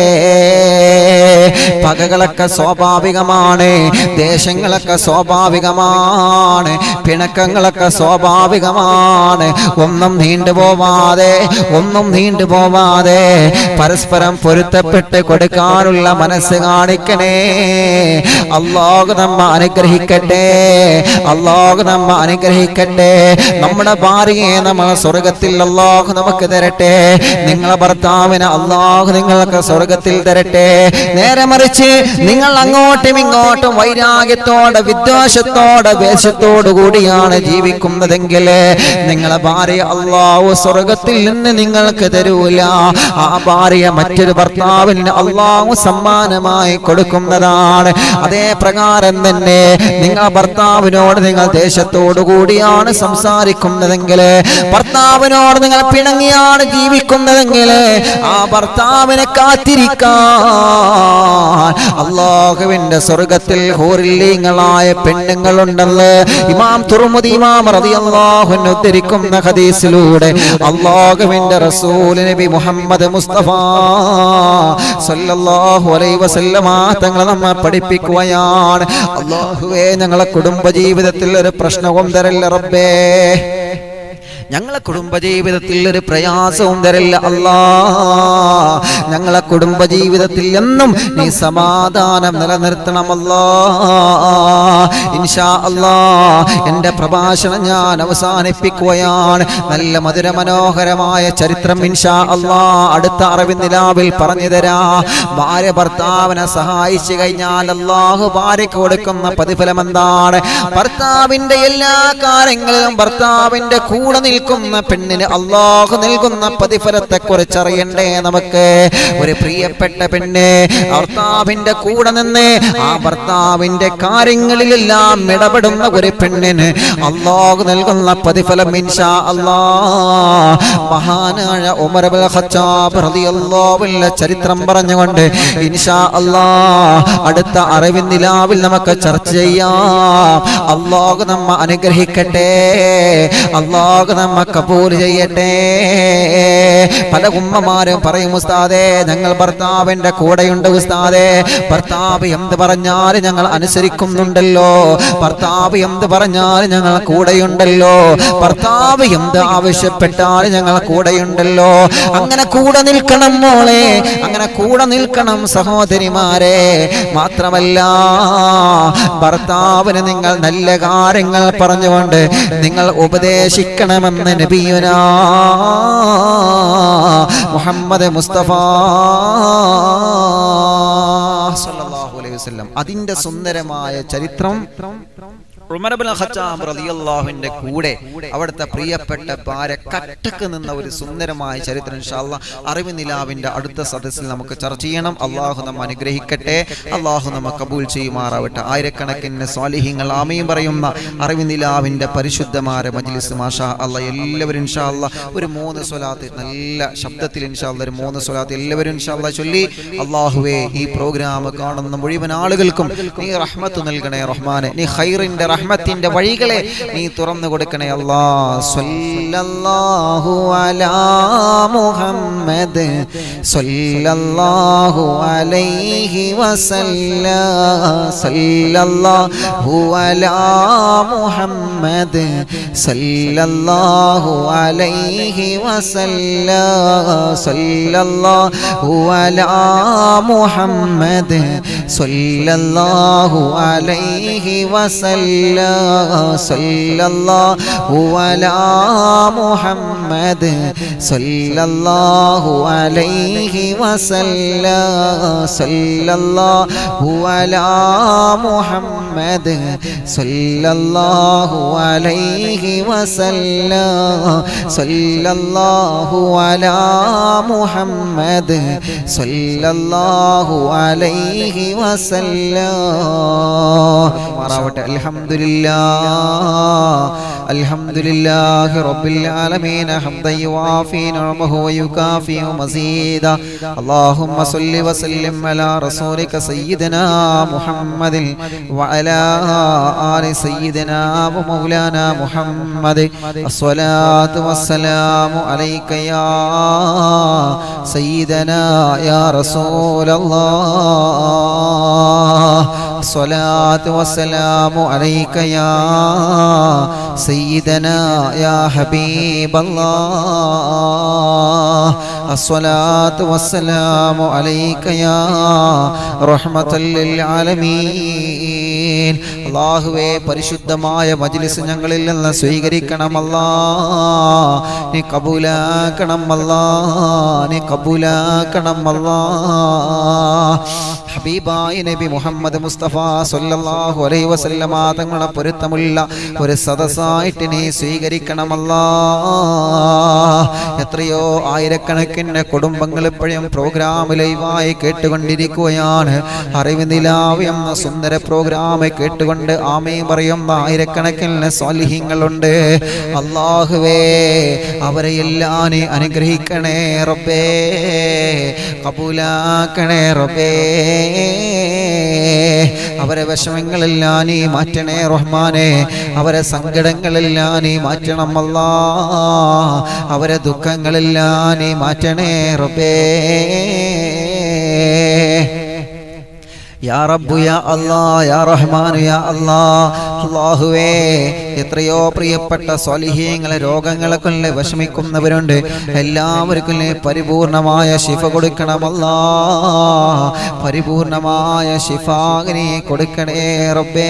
പകകളൊക്കെ സ്വാഭാവികമാണ് ദേശങ്ങളൊക്കെ സ്വാഭാവികമാണ് പിണക്കങ്ങളൊക്കെ സ്വാഭാവികമാണ് ഒന്നും നീണ്ടുപോവാതെ ഒന്നും നീണ്ടുപോവാതെ പരസ്പരം പൊരുത്തപ്പെട്ട് കൊടുക്കാനുള്ള മനസ്സ് കാണിക്കണേ അള്ളാഹു നമ്മ അനുഗ്രഹിക്കട്ടെ അള്ളാഹു നമ്മ അനുഗ്രഹിക്കട്ടെ നമ്മുടെ ഭാര്യയെ നമ്മൾ സ്വർഗത്തിൽ അള്ളാഹു നമുക്ക് തരട്ടെ നിങ്ങളെ ഭർത്താവിന് അള്ളാഹു നിങ്ങൾക്ക് സ്വർഗത്തിൽ തരട്ടെ നേരെ മറിച്ച് നിങ്ങൾ അങ്ങോട്ടും ഇങ്ങോട്ടും വൈരാഗ്യത്തോടെ വിദ്വേഷത്തോടെ വേഷത്തോടു കൂടിയാണ് ജീവിക്കുന്നതെങ്കിൽ നിങ്ങളെ ഭാര്യ അള്ളാഹു സ്വർഗത്തിൽ നിന്ന് നിങ്ങൾക്ക് തരൂല ആ ഭാര്യ മറ്റൊരു ഭർത്താവിന് അള്ളാഹു സമ്മാനമായി കൊടുക്കുന്നതാണ് അതേ പ്രകാരം തന്നെ നിങ്ങൾ ഭർത്താവിനോട് നിങ്ങൾ ദേശത്തോടു കൂടിയാണ് സംസാരിക്കുന്നതെങ്കിൽ ഭർത്താവിനോട് നിങ്ങൾ പിണങ്ങിയാണ് ജീവിക്കുന്നതെങ്കിൽ ആ ഭർത്താവിനെ കാത്തിരിക്കാൻ അള്ളാഹുവിന്റെ സ്വർഗത്തിൽ ഹോറില്ലീങ്ങളായ പെണ്ണുങ്ങളുണ്ടെന്ന് ഇമാം തുറമുദി ഇമാം റളിയല്ലാഹു അൻഹു ഉദ്ധരിക്കുന്ന ഹദീസിലൂടെ അള്ളാഹുവിന്റെ റസൂൽ നബി മുഹമ്മദ് മുസ്തഫ സല്ലല്ലാഹു അലൈഹി വസല്ലമ തങ്ങളെ നമ്മെ പഠിപ്പിക്കുകയാണ് അള്ളാഹുവേ ഞങ്ങളെ കുടുംബ ജീവിതത്തിൽ ഒരു പ്രശ്നവും തരല്ല റബ്ബേ ഞങ്ങളെ കുടുംബജീവിതത്തിൽ ഒരു പ്രയാസവും തരില്ല അല്ലാ ഞങ്ങളെ കുടുംബജീവിതത്തിൽ എന്നും നീ സമാധാനം നിലനിർത്തണമല്ലാ ഇൻഷാ അല്ലാ എൻ്റെ പ്രഭാഷണം ഞാൻ അവസാനിപ്പിക്കുകയാണ് നല്ല മധുരമനോഹരമായ ചരിത്രം ഇൻഷാ അല്ലാ അടുത്ത അറിവിൻ നിലാവിൽ പറഞ്ഞു തരാ ഭാര്യ ഭർത്താവിനെ സഹായിച്ചു കഴിഞ്ഞാൽ അള്ളാഹു ഭാര്യയ്ക്ക് കൊടുക്കുന്ന പ്രതിഫലം എന്താണ് ഭർത്താവിന്റെ എല്ലാ കാര്യങ്ങളിലും ഭർത്താവിന്റെ കൂടെ നിൽക്കുന്ന പെണ്ണിന് അള്ളാഹു നൽകുന്ന പ്രതിഫലത്തെ കുറിച്ച് അറിയണ്ടേ നമുക്ക് ഒരു പ്രിയപ്പെട്ട പെണ്ണ് ഭർത്താവിന്റെ കൂടെ നിന്ന് ആ ഭർത്താവിന്റെ കാര്യങ്ങളിലെല്ലാം ഇടപെടുന്ന ഒരു പെണ്ണിന് അള്ളാഹു നൽകുന്ന പ്രതിഫലം ഇൻഷാ അല്ലാ മഹാനായ ഉമർ അബ്ദുൽ ഖത്താബ് റളിയല്ലാഹു അൻഹു ചരിത്രം പറഞ്ഞുകൊണ്ട് ഇൻഷാ അല്ലാ അടുത്ത അറിവിൻ നിലാവിൽ നമുക്ക് ചർച്ച ചെയ്യാം അള്ളാഹു നമ്മ അനുഗ്രഹിക്കട്ടെ അള്ളാഹു നമ്മ കബൂൽ ചെയ്യട്ടെ പല ഉമ്മമാരും പറയും ഉസ്താദേ ഞങ്ങൾ ഭർത്താവിന്റെ കൂടെയുണ്ട് ഉസ്താദേ ഭർത്താവ് എന്ത് പറഞ്ഞാലും ഞങ്ങൾ അനുസരിക്കുന്നുണ്ടല്ലോ ഭർത്താവ് എന്ത് പറഞ്ഞാലും ഞങ്ങൾ കൂടെയുണ്ടല്ലോ ഭർത്താവ് എന്ത് ആവശ്യപ്പെട്ടാലും ഞങ്ങൾ കൂടെയുണ്ടല്ലോ അങ്ങനെ കൂടെ നിൽക്കണം മോളെ അങ്ങനെ കൂടെ നിൽക്കണം സഹോദരിമാരെ മാത്രമല്ല ഭർത്താവിന് നിങ്ങൾ നല്ല കാര്യങ്ങൾ പറഞ്ഞുകൊണ്ട് നിങ്ങൾ ഉപദേശിക്കണമെന്ന് നബിയുന മുഹമ്മദ് മുസ്തഫ സല്ലല്ലാഹു അലൈഹി അലൈഹി വസല്ലം അതിന്റെ സുന്ദരമായ ചരിത്രം ഉമർ ഇബ്നുൽ ഖത്താബ് റളിയല്ലാഹുവിന്റെ കൂടെ അവിടുത്തെ പ്രിയപ്പെട്ട ഭാര്യ കട്ടക്ക് നിന്ന ഒരു സുന്ദരമായ ചരിത്രം ഇൻഷാല്ല അറിവ് നിലാവിന്റെ അടുത്ത സദസ്സിൽ നമുക്ക് ചർച്ച ചെയ്യണം അള്ളാഹു നമ്മ അനുഗ്രഹിക്കട്ടെ അള്ളാഹു നമ്മ കബൂൽ ചെയ്യുമാറാവട്ടെ ആയിരക്കണക്കിന് സ്വാലിഹ്യങ്ങൾ ആമയും പറയുന്ന അറിവ് നിലാവിന്റെ പരിശുദ്ധമായ മജ്ലിസ് മാഷാ അല്ല എല്ലാവരും ഇൻഷാല്ല ഒരു മൂന്ന് സ്വലാത്ത് നല്ല ശബ്ദത്തിൽ ഇൻഷാല്ല ഒരു മൂന്ന് സ്വലാത്ത് എല്ലാവരും ഇൻഷാല്ല ചൊല്ലി അള്ളാഹുവേ ഈ പ്രോഗ്രാം കാണുന്ന മുഴുവൻ ആളുകൾക്കും നീ റഹ്മത്ത് നൽകണേ റഹ്മാനെ നീ ഖൈറിന്റെ റഹ്മത്തിന്റെ വഴികളെ നീ തുറന്നു കൊടുക്കണേ അല്ലാ സ്വല്ലല്ലാഹു അലാ മുഹമ്മദ് സ്വല്ലല്ലാഹു അലൈഹി വസല്ല സല്ലല്ലാഹു അലാ മുഹമ്മദ് സല്ലല്ലാഹു അലൈഹി വസല്ല സല്ലല്ലാഹു അലാ മുഹമ്മദ് സല്ലല്ലാഹു അലൈഹി വസല്ല സല്ലല്ലാഹു അലാ മുഹമ്മദ് സല്ലല്ലാഹു അലൈഹി വസല്ല സല്ലല്ലാഹു അലാ മുഹമ്മദ് സല്ലല്ലാഹു അലൈഹി വസല്ല സല്ലല്ലാഹു അലാ മുഹമ്മദ് സല്ലല്ലാഹു അലൈഹി വസല്ല മാറാവട്ടെ അൽഹംദുലില്ലാ അൽഹംദുലില്ലാഹി റബ്ബിൽ ആലമീൻ ഹംദൻ യുവാഫി നിഅമഹു വയുകാഫി മസീദ اللهم صل وسلم على رسولك سيدنا محمد وعلى آل سيدنا ومولانا محمد الصلاة والسلام عليك يا سيدنا يا رسول الله الصلاة والسلام عليك يا سيدنا يا حبيب الله الصلاة والسلام عليك يا رحمة للعالمين അള്ളാഹുവേ പരിശുദ്ധമായ മജ്ലിസ് ഞങ്ങളിൽ നിന്ന് സ്വീകരിക്കണമല്ലാ നീ കബൂലാക്കണമല്ലാ നീ കബൂലാക്കണമല്ലാ ഹബീബായ നബി മുഹമ്മദ് മുസ്തഫ സല്ലല്ലാഹു അലൈഹി വസല്ലമ തങ്ങളെ പൊരുത്തമുള്ള ഒരു സദസ്സായിട്ട് നീ സ്വീകരിക്കണമല്ലാ എത്രയോ ആയിരക്കണക്കിന് കുടുംബങ്ങൾ ഇപ്പോഴും പ്രോഗ്രാം ലൈവായി കേട്ടുകൊണ്ടിരിക്കുകയാണ് അറിവ് നിലാവ് എന്ന സുന്ദര പ്രോഗ്രാം കേട്ടുകൊണ്ട് ആമയും പറയുന്ന ആയിരക്കണക്കിന് സ്വാലിഹ്യങ്ങളുണ്ട് അള്ളാഹുവേ അവരെ എല്ലാം നീ അനുഗ്രഹിക്കണേ റബ്ബേ കബൂലാക്കണേ റബ്ബേ അവരെ വിഷമങ്ങളെല്ലാം നീ മാറ്റണേ റഹ്മാനെ അവരെ സങ്കടങ്ങളെല്ലാം നീ മാറ്റണം അല്ലാ അവരെ ദുഃഖങ്ങളെല്ലാം നീ മാറ്റണേ റബ്ബേ യാ റബ്ബു യാ അല്ലാ യാ റഹ്മാൻ യാ അല്ലാ അല്ലാഹുവേ എത്രയോ പ്രിയപ്പെട്ട സ്വാലിഹീങ്ങളെ രോഗങ്ങളെ കൊണ്ട് വിഷമിക്കുന്നവരുണ്ട് എല്ലാവർക്കും നീ പരിപൂർണമായ ശിഫ കൊടുക്കണമല്ലാ പരിപൂർണമായ ശിഫാഗിനി കൊടുക്കണേ റബ്ബേ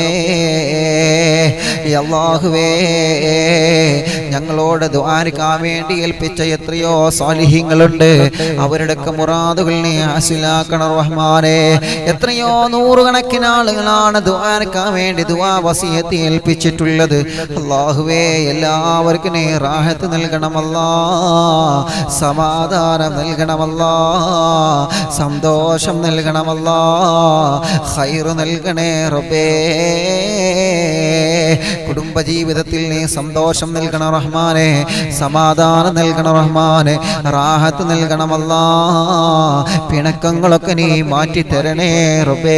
ഈ അല്ലാഹുവേ ഞങ്ങളോട് ദ്വാരിക്കാൻ വേണ്ടി ഏൽപ്പിച്ച എത്രയോ സ്വാലിഹ്യങ്ങളുണ്ട് അവരുടെയൊക്കെ മുറാദുകൾ നീ ഹാസിലാക്കണം റഹ്മാനെ എത്രയോ നൂറുകണക്കിന് ആളുകളാണ് ദ്വാരക്കാൻ വേണ്ടി ദുവാ വസിയത്തി ഏൽപ്പിച്ചിട്ടുള്ളത് അള്ളാഹുവേ എല്ലാവർക്കും നീ റാഹത്ത് നൽകണമല്ലാ സമാധാനം നൽകണമല്ലാ സന്തോഷം നൽകണമല്ലാ ഹൈറ് നൽകണേ റബ്ബേ കുടുംബജീവിതത്തിൽ നീ സന്തോഷം നൽകണം റഹ്മാനെ സമാധാനം നൽകണം റഹ്മാനെ റാഹത്ത് നൽകണമല്ലാ പിണക്കങ്ങളൊക്കെ നീ മാറ്റി തരണേ റബ്ബേ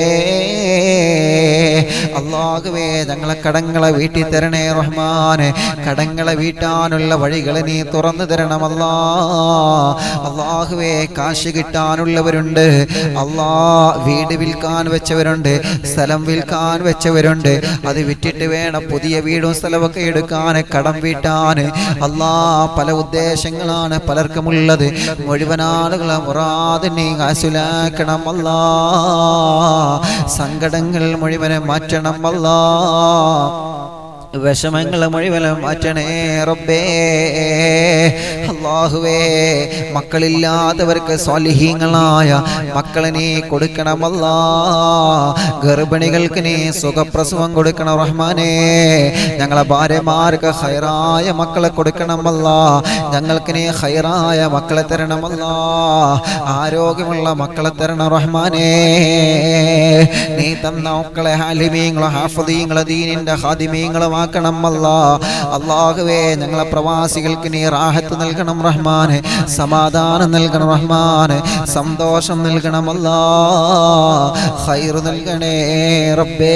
അള്ളാഹുവേ ഞങ്ങളെ കടങ്ങളെ വീട്ടി തരണേ റഹ്മാനെ കടങ്ങളെ വീട്ടാനുള്ള വഴികളെ നീ തുറന്നു തരണമല്ലാ അള്ളാഹുവേ കാശ് കിട്ടാനുള്ളവരുണ്ട് അള്ളാ വീട് വിൽക്കാൻ വെച്ചവരുണ്ട് സ്ഥലം വിൽക്കാൻ വെച്ചവരുണ്ട് അത് വിറ്റിട്ട് വേണം പുതിയ വീടും സ്ഥലമൊക്കെ എടുക്കാൻ കടം വീട്ടാൻ അല്ലാ പല ഉദ്ദേശങ്ങളാണ് പലർക്കുമുള്ളത് മുഴുവൻ ആളുകളെ മുറാദിനെ കാശുലാക്കണം അല്ലാ സങ്കടങ്ങൾ മുഴുവനെ മാറ്റണം അല്ലാ വിഷമങ്ങൾ മുഴുവനും മാറ്റണേ റബ്ബേ അള്ളാഹുവേ മക്കളില്ലാത്തവർക്ക് സ്വാലിഹീങ്ങളായ മക്കളെ നീ കൊടുക്കണമല്ല ഗർഭിണികൾക്ക് നീ സുഖപ്രസവം കൊടുക്കണം റഹ്മാനേ ഞങ്ങളെ ഭാര്യമാർക്ക് ഹൈറായ മക്കളെ കൊടുക്കണമല്ല ഞങ്ങൾക്ക് നീ ഹൈറായ മക്കളെ തരണമല്ല ആരോഗ്യമുള്ള മക്കളെ തരണം റഹ്മാനേ നീ തന്ന മക്കളെ ഹാലിമീങ്ങളോ ഹാഫദീങ്ങളോ ദീനിന്റെ ഹാദിമീങ്ങളോ ആക്കണം അല്ല അള്ളാഹുവേ ഞങ്ങളെ പ്രവാസികൾക്ക് നീ റാഹത്ത് നൽകണം റഹ്മാനെ സമാധാനം നൽകണം റഹ്മാനെ സന്തോഷം നൽകണമല്ല ഹൈറ് നൽകണേ റബ്ബേ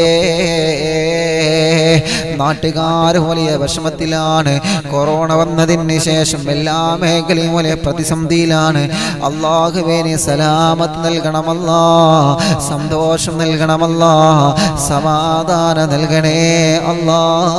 നാട്ടുകാർ വലിയ വിഷമത്തിലാണ് കൊറോണ വന്നതിന് ശേഷം എല്ലാ മേഖലയും വലിയ പ്രതിസന്ധിയിലാണ് അള്ളാഹുവേ നീ സലാമത്ത് നൽകണമല്ല സന്തോഷം നൽകണമല്ല സമാധാനം നൽകണേ അല്ലാ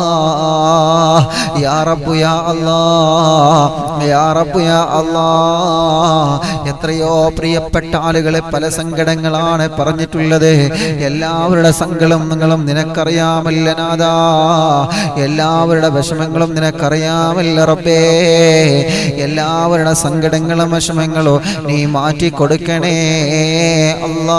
യാ റബ്ബു യാ അല്ലാ യാ റബ്ബു യാ അല്ലാ എത്രയോ പ്രിയപ്പെട്ട ആളുകളെ പല സങ്കടങ്ങളാണ് പറഞ്ഞിട്ടുള്ളത് എല്ലാവരുടെ സങ്കടം നിങ്ങളും നിനക്കറിയാമല്ല നാദാ എല്ലാവരുടെ വിഷമങ്ങളും നിനക്കറിയാമല്ല റബ്ബേ എല്ലാവരുടെ സങ്കടങ്ങളും വിഷമങ്ങളും നീ മാറ്റി കൊടുക്കണേ അല്ലാ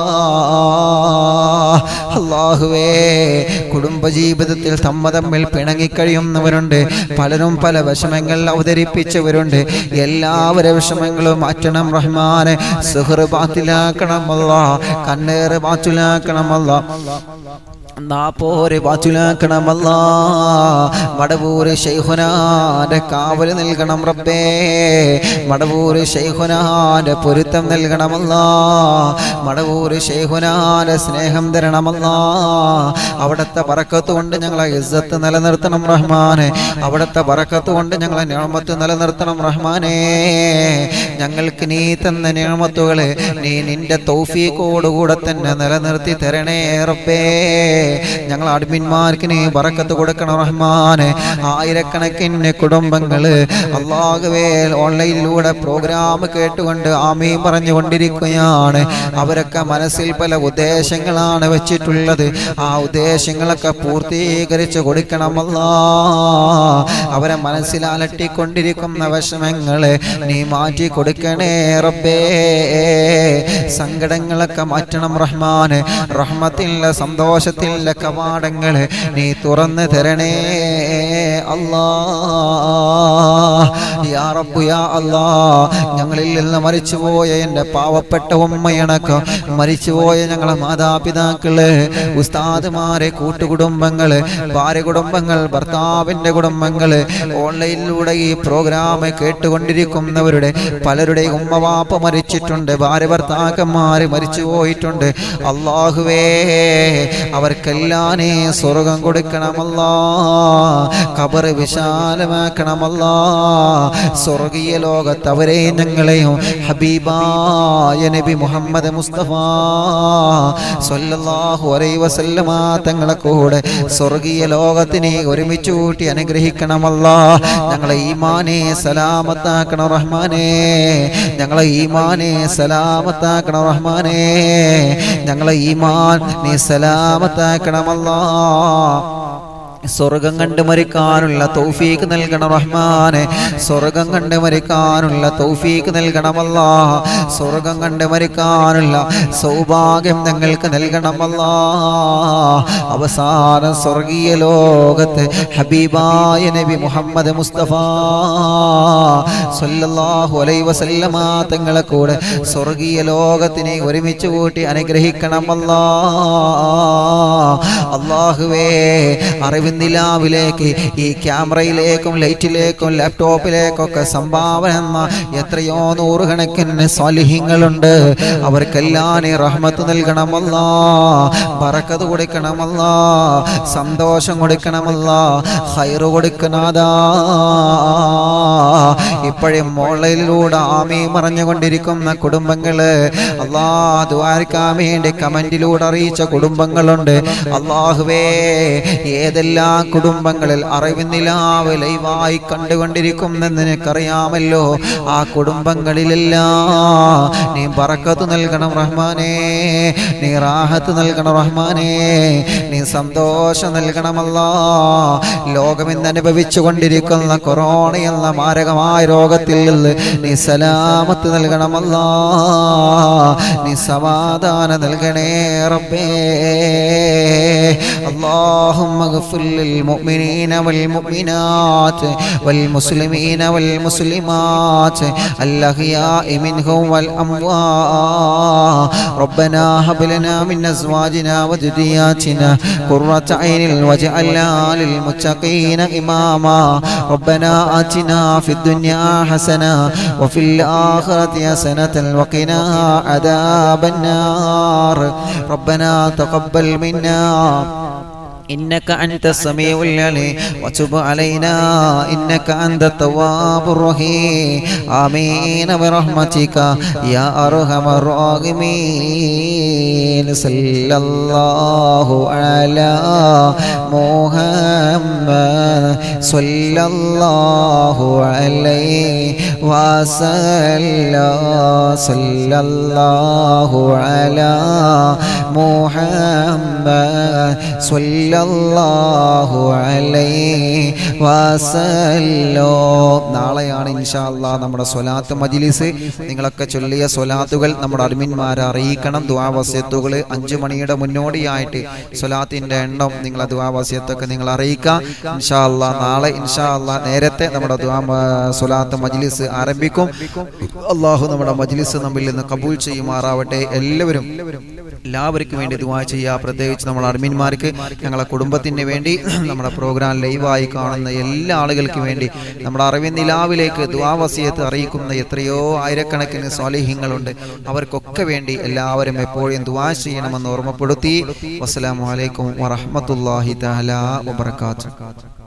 അള്ളാഹുവേ കുടുംബജീവിതത്തിൽ തമ്മ തമ്മിൽ പിണങ്ങിക്കഴിയുന്നവരുണ്ട് പലരും പല വിഷമങ്ങൾ അവതരിപ്പിച്ചവരുണ്ട് എല്ലാവരുടെ വിഷമങ്ങളും മാറ്റണം റഹ്മാനെ സുഹൃ ബാത്തിലാക്കണമല്ല കണ്ണേറ് ബാത്തിലാക്കണമല്ല നാപ്പോര് വാച്ചുലാക്കണമല്ല മടവൂര് ശൈഹുനാന്റെ കാവല് നൽകണം റബ്ബേ മടവൂര് ശൈഹുനാന്റെ പൊരുത്തം നൽകണമല്ല മടവൂര് ശൈഹുനാന്റെ സ്നേഹം തരണമല്ല അവിടുത്തെ പറക്കത്ത് കൊണ്ട് ഞങ്ങളെ ഇസ്സത്ത് നിലനിർത്തണം റഹ്മാനെ അവിടുത്തെ പറക്കത്ത് കൊണ്ട് ഞങ്ങളെ നിയമത്ത് നിലനിർത്തണം റഹ്മാനെ ഞങ്ങൾക്ക് നീ തന്ന നിയമത്തുകള് നീ നിന്റെ തൗഫീഖോടുകൂടെ തന്നെ നിലനിർത്തി തരണേ റബ്ബേ ഞങ്ങൾ അഡ്മിന്മാർക്ക് നീ ബറക്കത്ത് കൊടുക്കണം റഹ്മാനെ ആയിരക്കണക്കിന് കുടുംബങ്ങള് അള്ളാഹുവേ ഓൺലൈനിലൂടെ പ്രോഗ്രാം കേട്ടുകൊണ്ട് ആമീൻ പറഞ്ഞുകൊണ്ടിരിക്കുകയാണ് അവരൊക്കെ മനസ്സിൽ പല ഉദ്ദേശങ്ങളാണ് വെച്ചിട്ടുള്ളത് ആ ഉദ്ദേശങ്ങളൊക്കെ പൂർത്തീകരിച്ച് കൊടുക്കണമല്ല അവരെ മനസ്സിൽ അലട്ടിക്കൊണ്ടിരിക്കുന്ന വിഷമങ്ങളെ നീ മാറ്റി കൊടുക്കണേ റബ്ബേ സങ്കടങ്ങളൊക്കെ മാറ്റണം റഹ്മാന് റഹ്മത്തിൻ്റെ സന്തോഷത്തിൻ്റെ കവാടങ്ങൾ നീ തുറന്ന് തരണേ അല്ലാ യാ റബ്ബു യാ അല്ലാ ഞങ്ങളിൽ നിന്ന് മരിച്ചുപോയ എൻ്റെ പാവപ്പെട്ട ഉമ്മയണക്കം മരിച്ചുപോയ ഞങ്ങളെ മാതാപിതാക്കള് ഉസ്താദുമാരെ കൂട്ടുകുടുംബങ്ങള് ഭാര്യ കുടുംബങ്ങൾ ഭർത്താവിൻ്റെ കുടുംബങ്ങള് ഓൺലൈനിലൂടെ ഈ പ്രോഗ്രാം കേട്ടുകൊണ്ടിരിക്കുന്നവരുടെ പലരുടെ ഉമ്മവാപ്പ മരിച്ചിട്ടുണ്ട് ഭാര്യ ഭർത്താക്കന്മാര് മരിച്ചു പോയിട്ടുണ്ട് അള്ളാഹുവേ അവർക്കെല്ലാം നീ സ്വർഗം കൊടുക്കണമല്ലാ കബറ് വിശാലമാക്കണമല്ല സ്വർഗീയ ലോകത്ത് അവരെയും ഞങ്ങളെയും ഹബീബായ നബി മുഹമ്മദ് മുസ്തഫ സല്ലല്ലാഹു അലൈഹി വസല്ലമ തങ്ങളെ കൂടെ സ്വർഗീയ ലോകത്തിനെ ഒരുമിച്ച് കൂട്ടി അനുഗ്രഹിക്കണമല്ല ഞങ്ങളെ ഈമാനെ സലാമത്താക്കണം റഹ്മാനെ ഞങ്ങളെ ഈമാനെ സലാമത്താക്കണം റഹ്മാനെ ഞങ്ങളെ ഈമാൻ നീ സലാമത്താക്കണമല്ലാ സ്വർഗം കണ്ട് മരിക്കാനുള്ള തൗഫീക്ക് നൽകണം റഹ്മാനെ സ്വർഗം കണ്ട് മരിക്കാനുള്ള തൗഫീക്ക് നൽകണമല്ല സ്വർഗം കണ്ട് മരിക്കാനുള്ള സൗഭാഗ്യം ഞങ്ങൾക്ക് നൽകണമല്ല അവസാന സ്വർഗീയ ലോകത്ത് ഹബീബായ നബി മുഹമ്മദ് മുസ്തഫ സല്ലല്ലാഹു അലൈഹി വസല്ലമ തങ്ങളെ കൂടെ സ്വർഗീയ ലോകത്തിനെ ഒരുമിച്ച് കൂട്ടി അനുഗ്രഹിക്കണമല്ല അള്ളാഹുവേ അറിവിന്ദിലാവിലേക്ക് ഈ ക്യാമറയിലേക്കും ലൈറ്റിലേക്കും ലാപ്ടോപ്പിലേക്കൊക്കെ സംഭാവന എന്ന എത്രയോ നൂറുകണക്കിന് സ്വാലിഹ്യങ്ങളുണ്ട് അവർക്കെല്ലാം നീ റഹ്മത്ത് നൽകണമല്ല പറക്കത് കൊടുക്കണമല്ല സന്തോഷം കൊടുക്കണമല്ല ഹൈറ് കൊടുക്കണതാ ഇപ്പോഴും ഓൺലൈനിലൂടെ ആമി മറഞ്ഞുകൊണ്ടിരിക്കുന്ന കുടുംബങ്ങള് അള്ളാ ദ്വാരക്കാൻ വേണ്ടി കമന്റിലൂടെ അറിയിച്ച കുടുംബങ്ങളുണ്ട് അള്ളാഹുവേ ഏതെല്ലാം ഏതെല്ലാം കുടുംബങ്ങളിൽ അറിവിന്നിലാവ് ലൈവായി കണ്ടുകൊണ്ടിരിക്കുമെന്ന് നിനക്കറിയാമല്ലോ ആ കുടുംബങ്ങളിലെല്ലാം നീ പറക്കത്ത് നൽകണം റഹ്മാനേ നീ റാഹത്ത് നൽകണം റഹ്മാനേ നീ സന്തോഷം നൽകണമല്ല ലോകം ഇന്ന് അനുഭവിച്ചു കൊണ്ടിരിക്കുന്ന കൊറോണ എന്ന മാരകമായ രോഗത്തിൽ നിന്ന് നീ സലാമത്ത് നൽകണമല്ല നീ സമാധാനം നൽകണേ റബ്ബേ اللهم اغفر للمؤمنين والمؤمنات والمسلمين والمسلمات الأحياء منهم والأموات ربنا هب لنا من أزواجنا وذرياتنا قرة عين واجعلنا للمتقين إماما ربنا آتنا في الدنيا حسنة وفي الآخرة حسنة وقنا عذاب النار ربنا تقبل منا إنك أنت السميع العليم وتب علينا إنك أنت التواب الرحيم آمين برحمتك يا أرحم الراحمين صلى الله على محمد صلى الله عليه وسلم صلى الله على محمد صلى സല്ലല്ലാഹു അലൈഹി വസല്ലം നാളെയാണ് ഇൻഷാല്ലാ നമ്മുടെ സ്വലാത്ത് മജ്ലിസ് നിങ്ങളൊക്കെ ചൊല്ലിയ സ്വലാത്തുകൾ നമ്മുടെ അഡ്മിന്മാരെ അറിയിക്കണം ദുആവസ്യത്തുകൾ അഞ്ചു മണിയുടെ മുന്നോടിയായിട്ട് സ്വലാത്തിന്റെ എണ്ണം നിങ്ങളെ ദുആവസ്യത്തൊക്കെ നിങ്ങൾ അറിയിക്കുക ഇൻഷാല്ലാ നാളെ ഇൻഷാല്ലാ നേരത്തെ നമ്മുടെ ദുആ സ്വലാത്ത് മജ്ലിസ് ആരംഭിക്കും അള്ളാഹു നമ്മുടെ മജ്ലിസ് നമ്മിൽ നിന്ന് കബൂൽ ചെയ്യുമാറാവട്ടെ എല്ലാവരും എല്ലാവർക്കും വേണ്ടി ദുആ ചെയ്യുക പ്രത്യേകിച്ച് നമ്മുടെ അഡ്മിന്മാർക്ക് ഞങ്ങളെ കുടുംബത്തിന് വേണ്ടി നമ്മുടെ പ്രോഗ്രാം ലൈവായി കാണുന്ന എല്ലാ ആളുകൾക്കും വേണ്ടി നമ്മുടെ അറിവിൻ നിലാവിലേക്ക് ദുആവസിയത്ത് അറിയിക്കുന്ന എത്രയോ ആയിരക്കണക്കിന് സ്വാലിഹ്യങ്ങളുണ്ട് അവർക്കൊക്കെ വേണ്ടി എല്ലാവരും എപ്പോഴും ദുആ ചെയ്യണമെന്ന് ഓർമ്മപ്പെടുത്തി വസ്സലാമു അലൈക്കും വറഹ്മത്തുള്ളാഹി തആല വബറകാതുഹു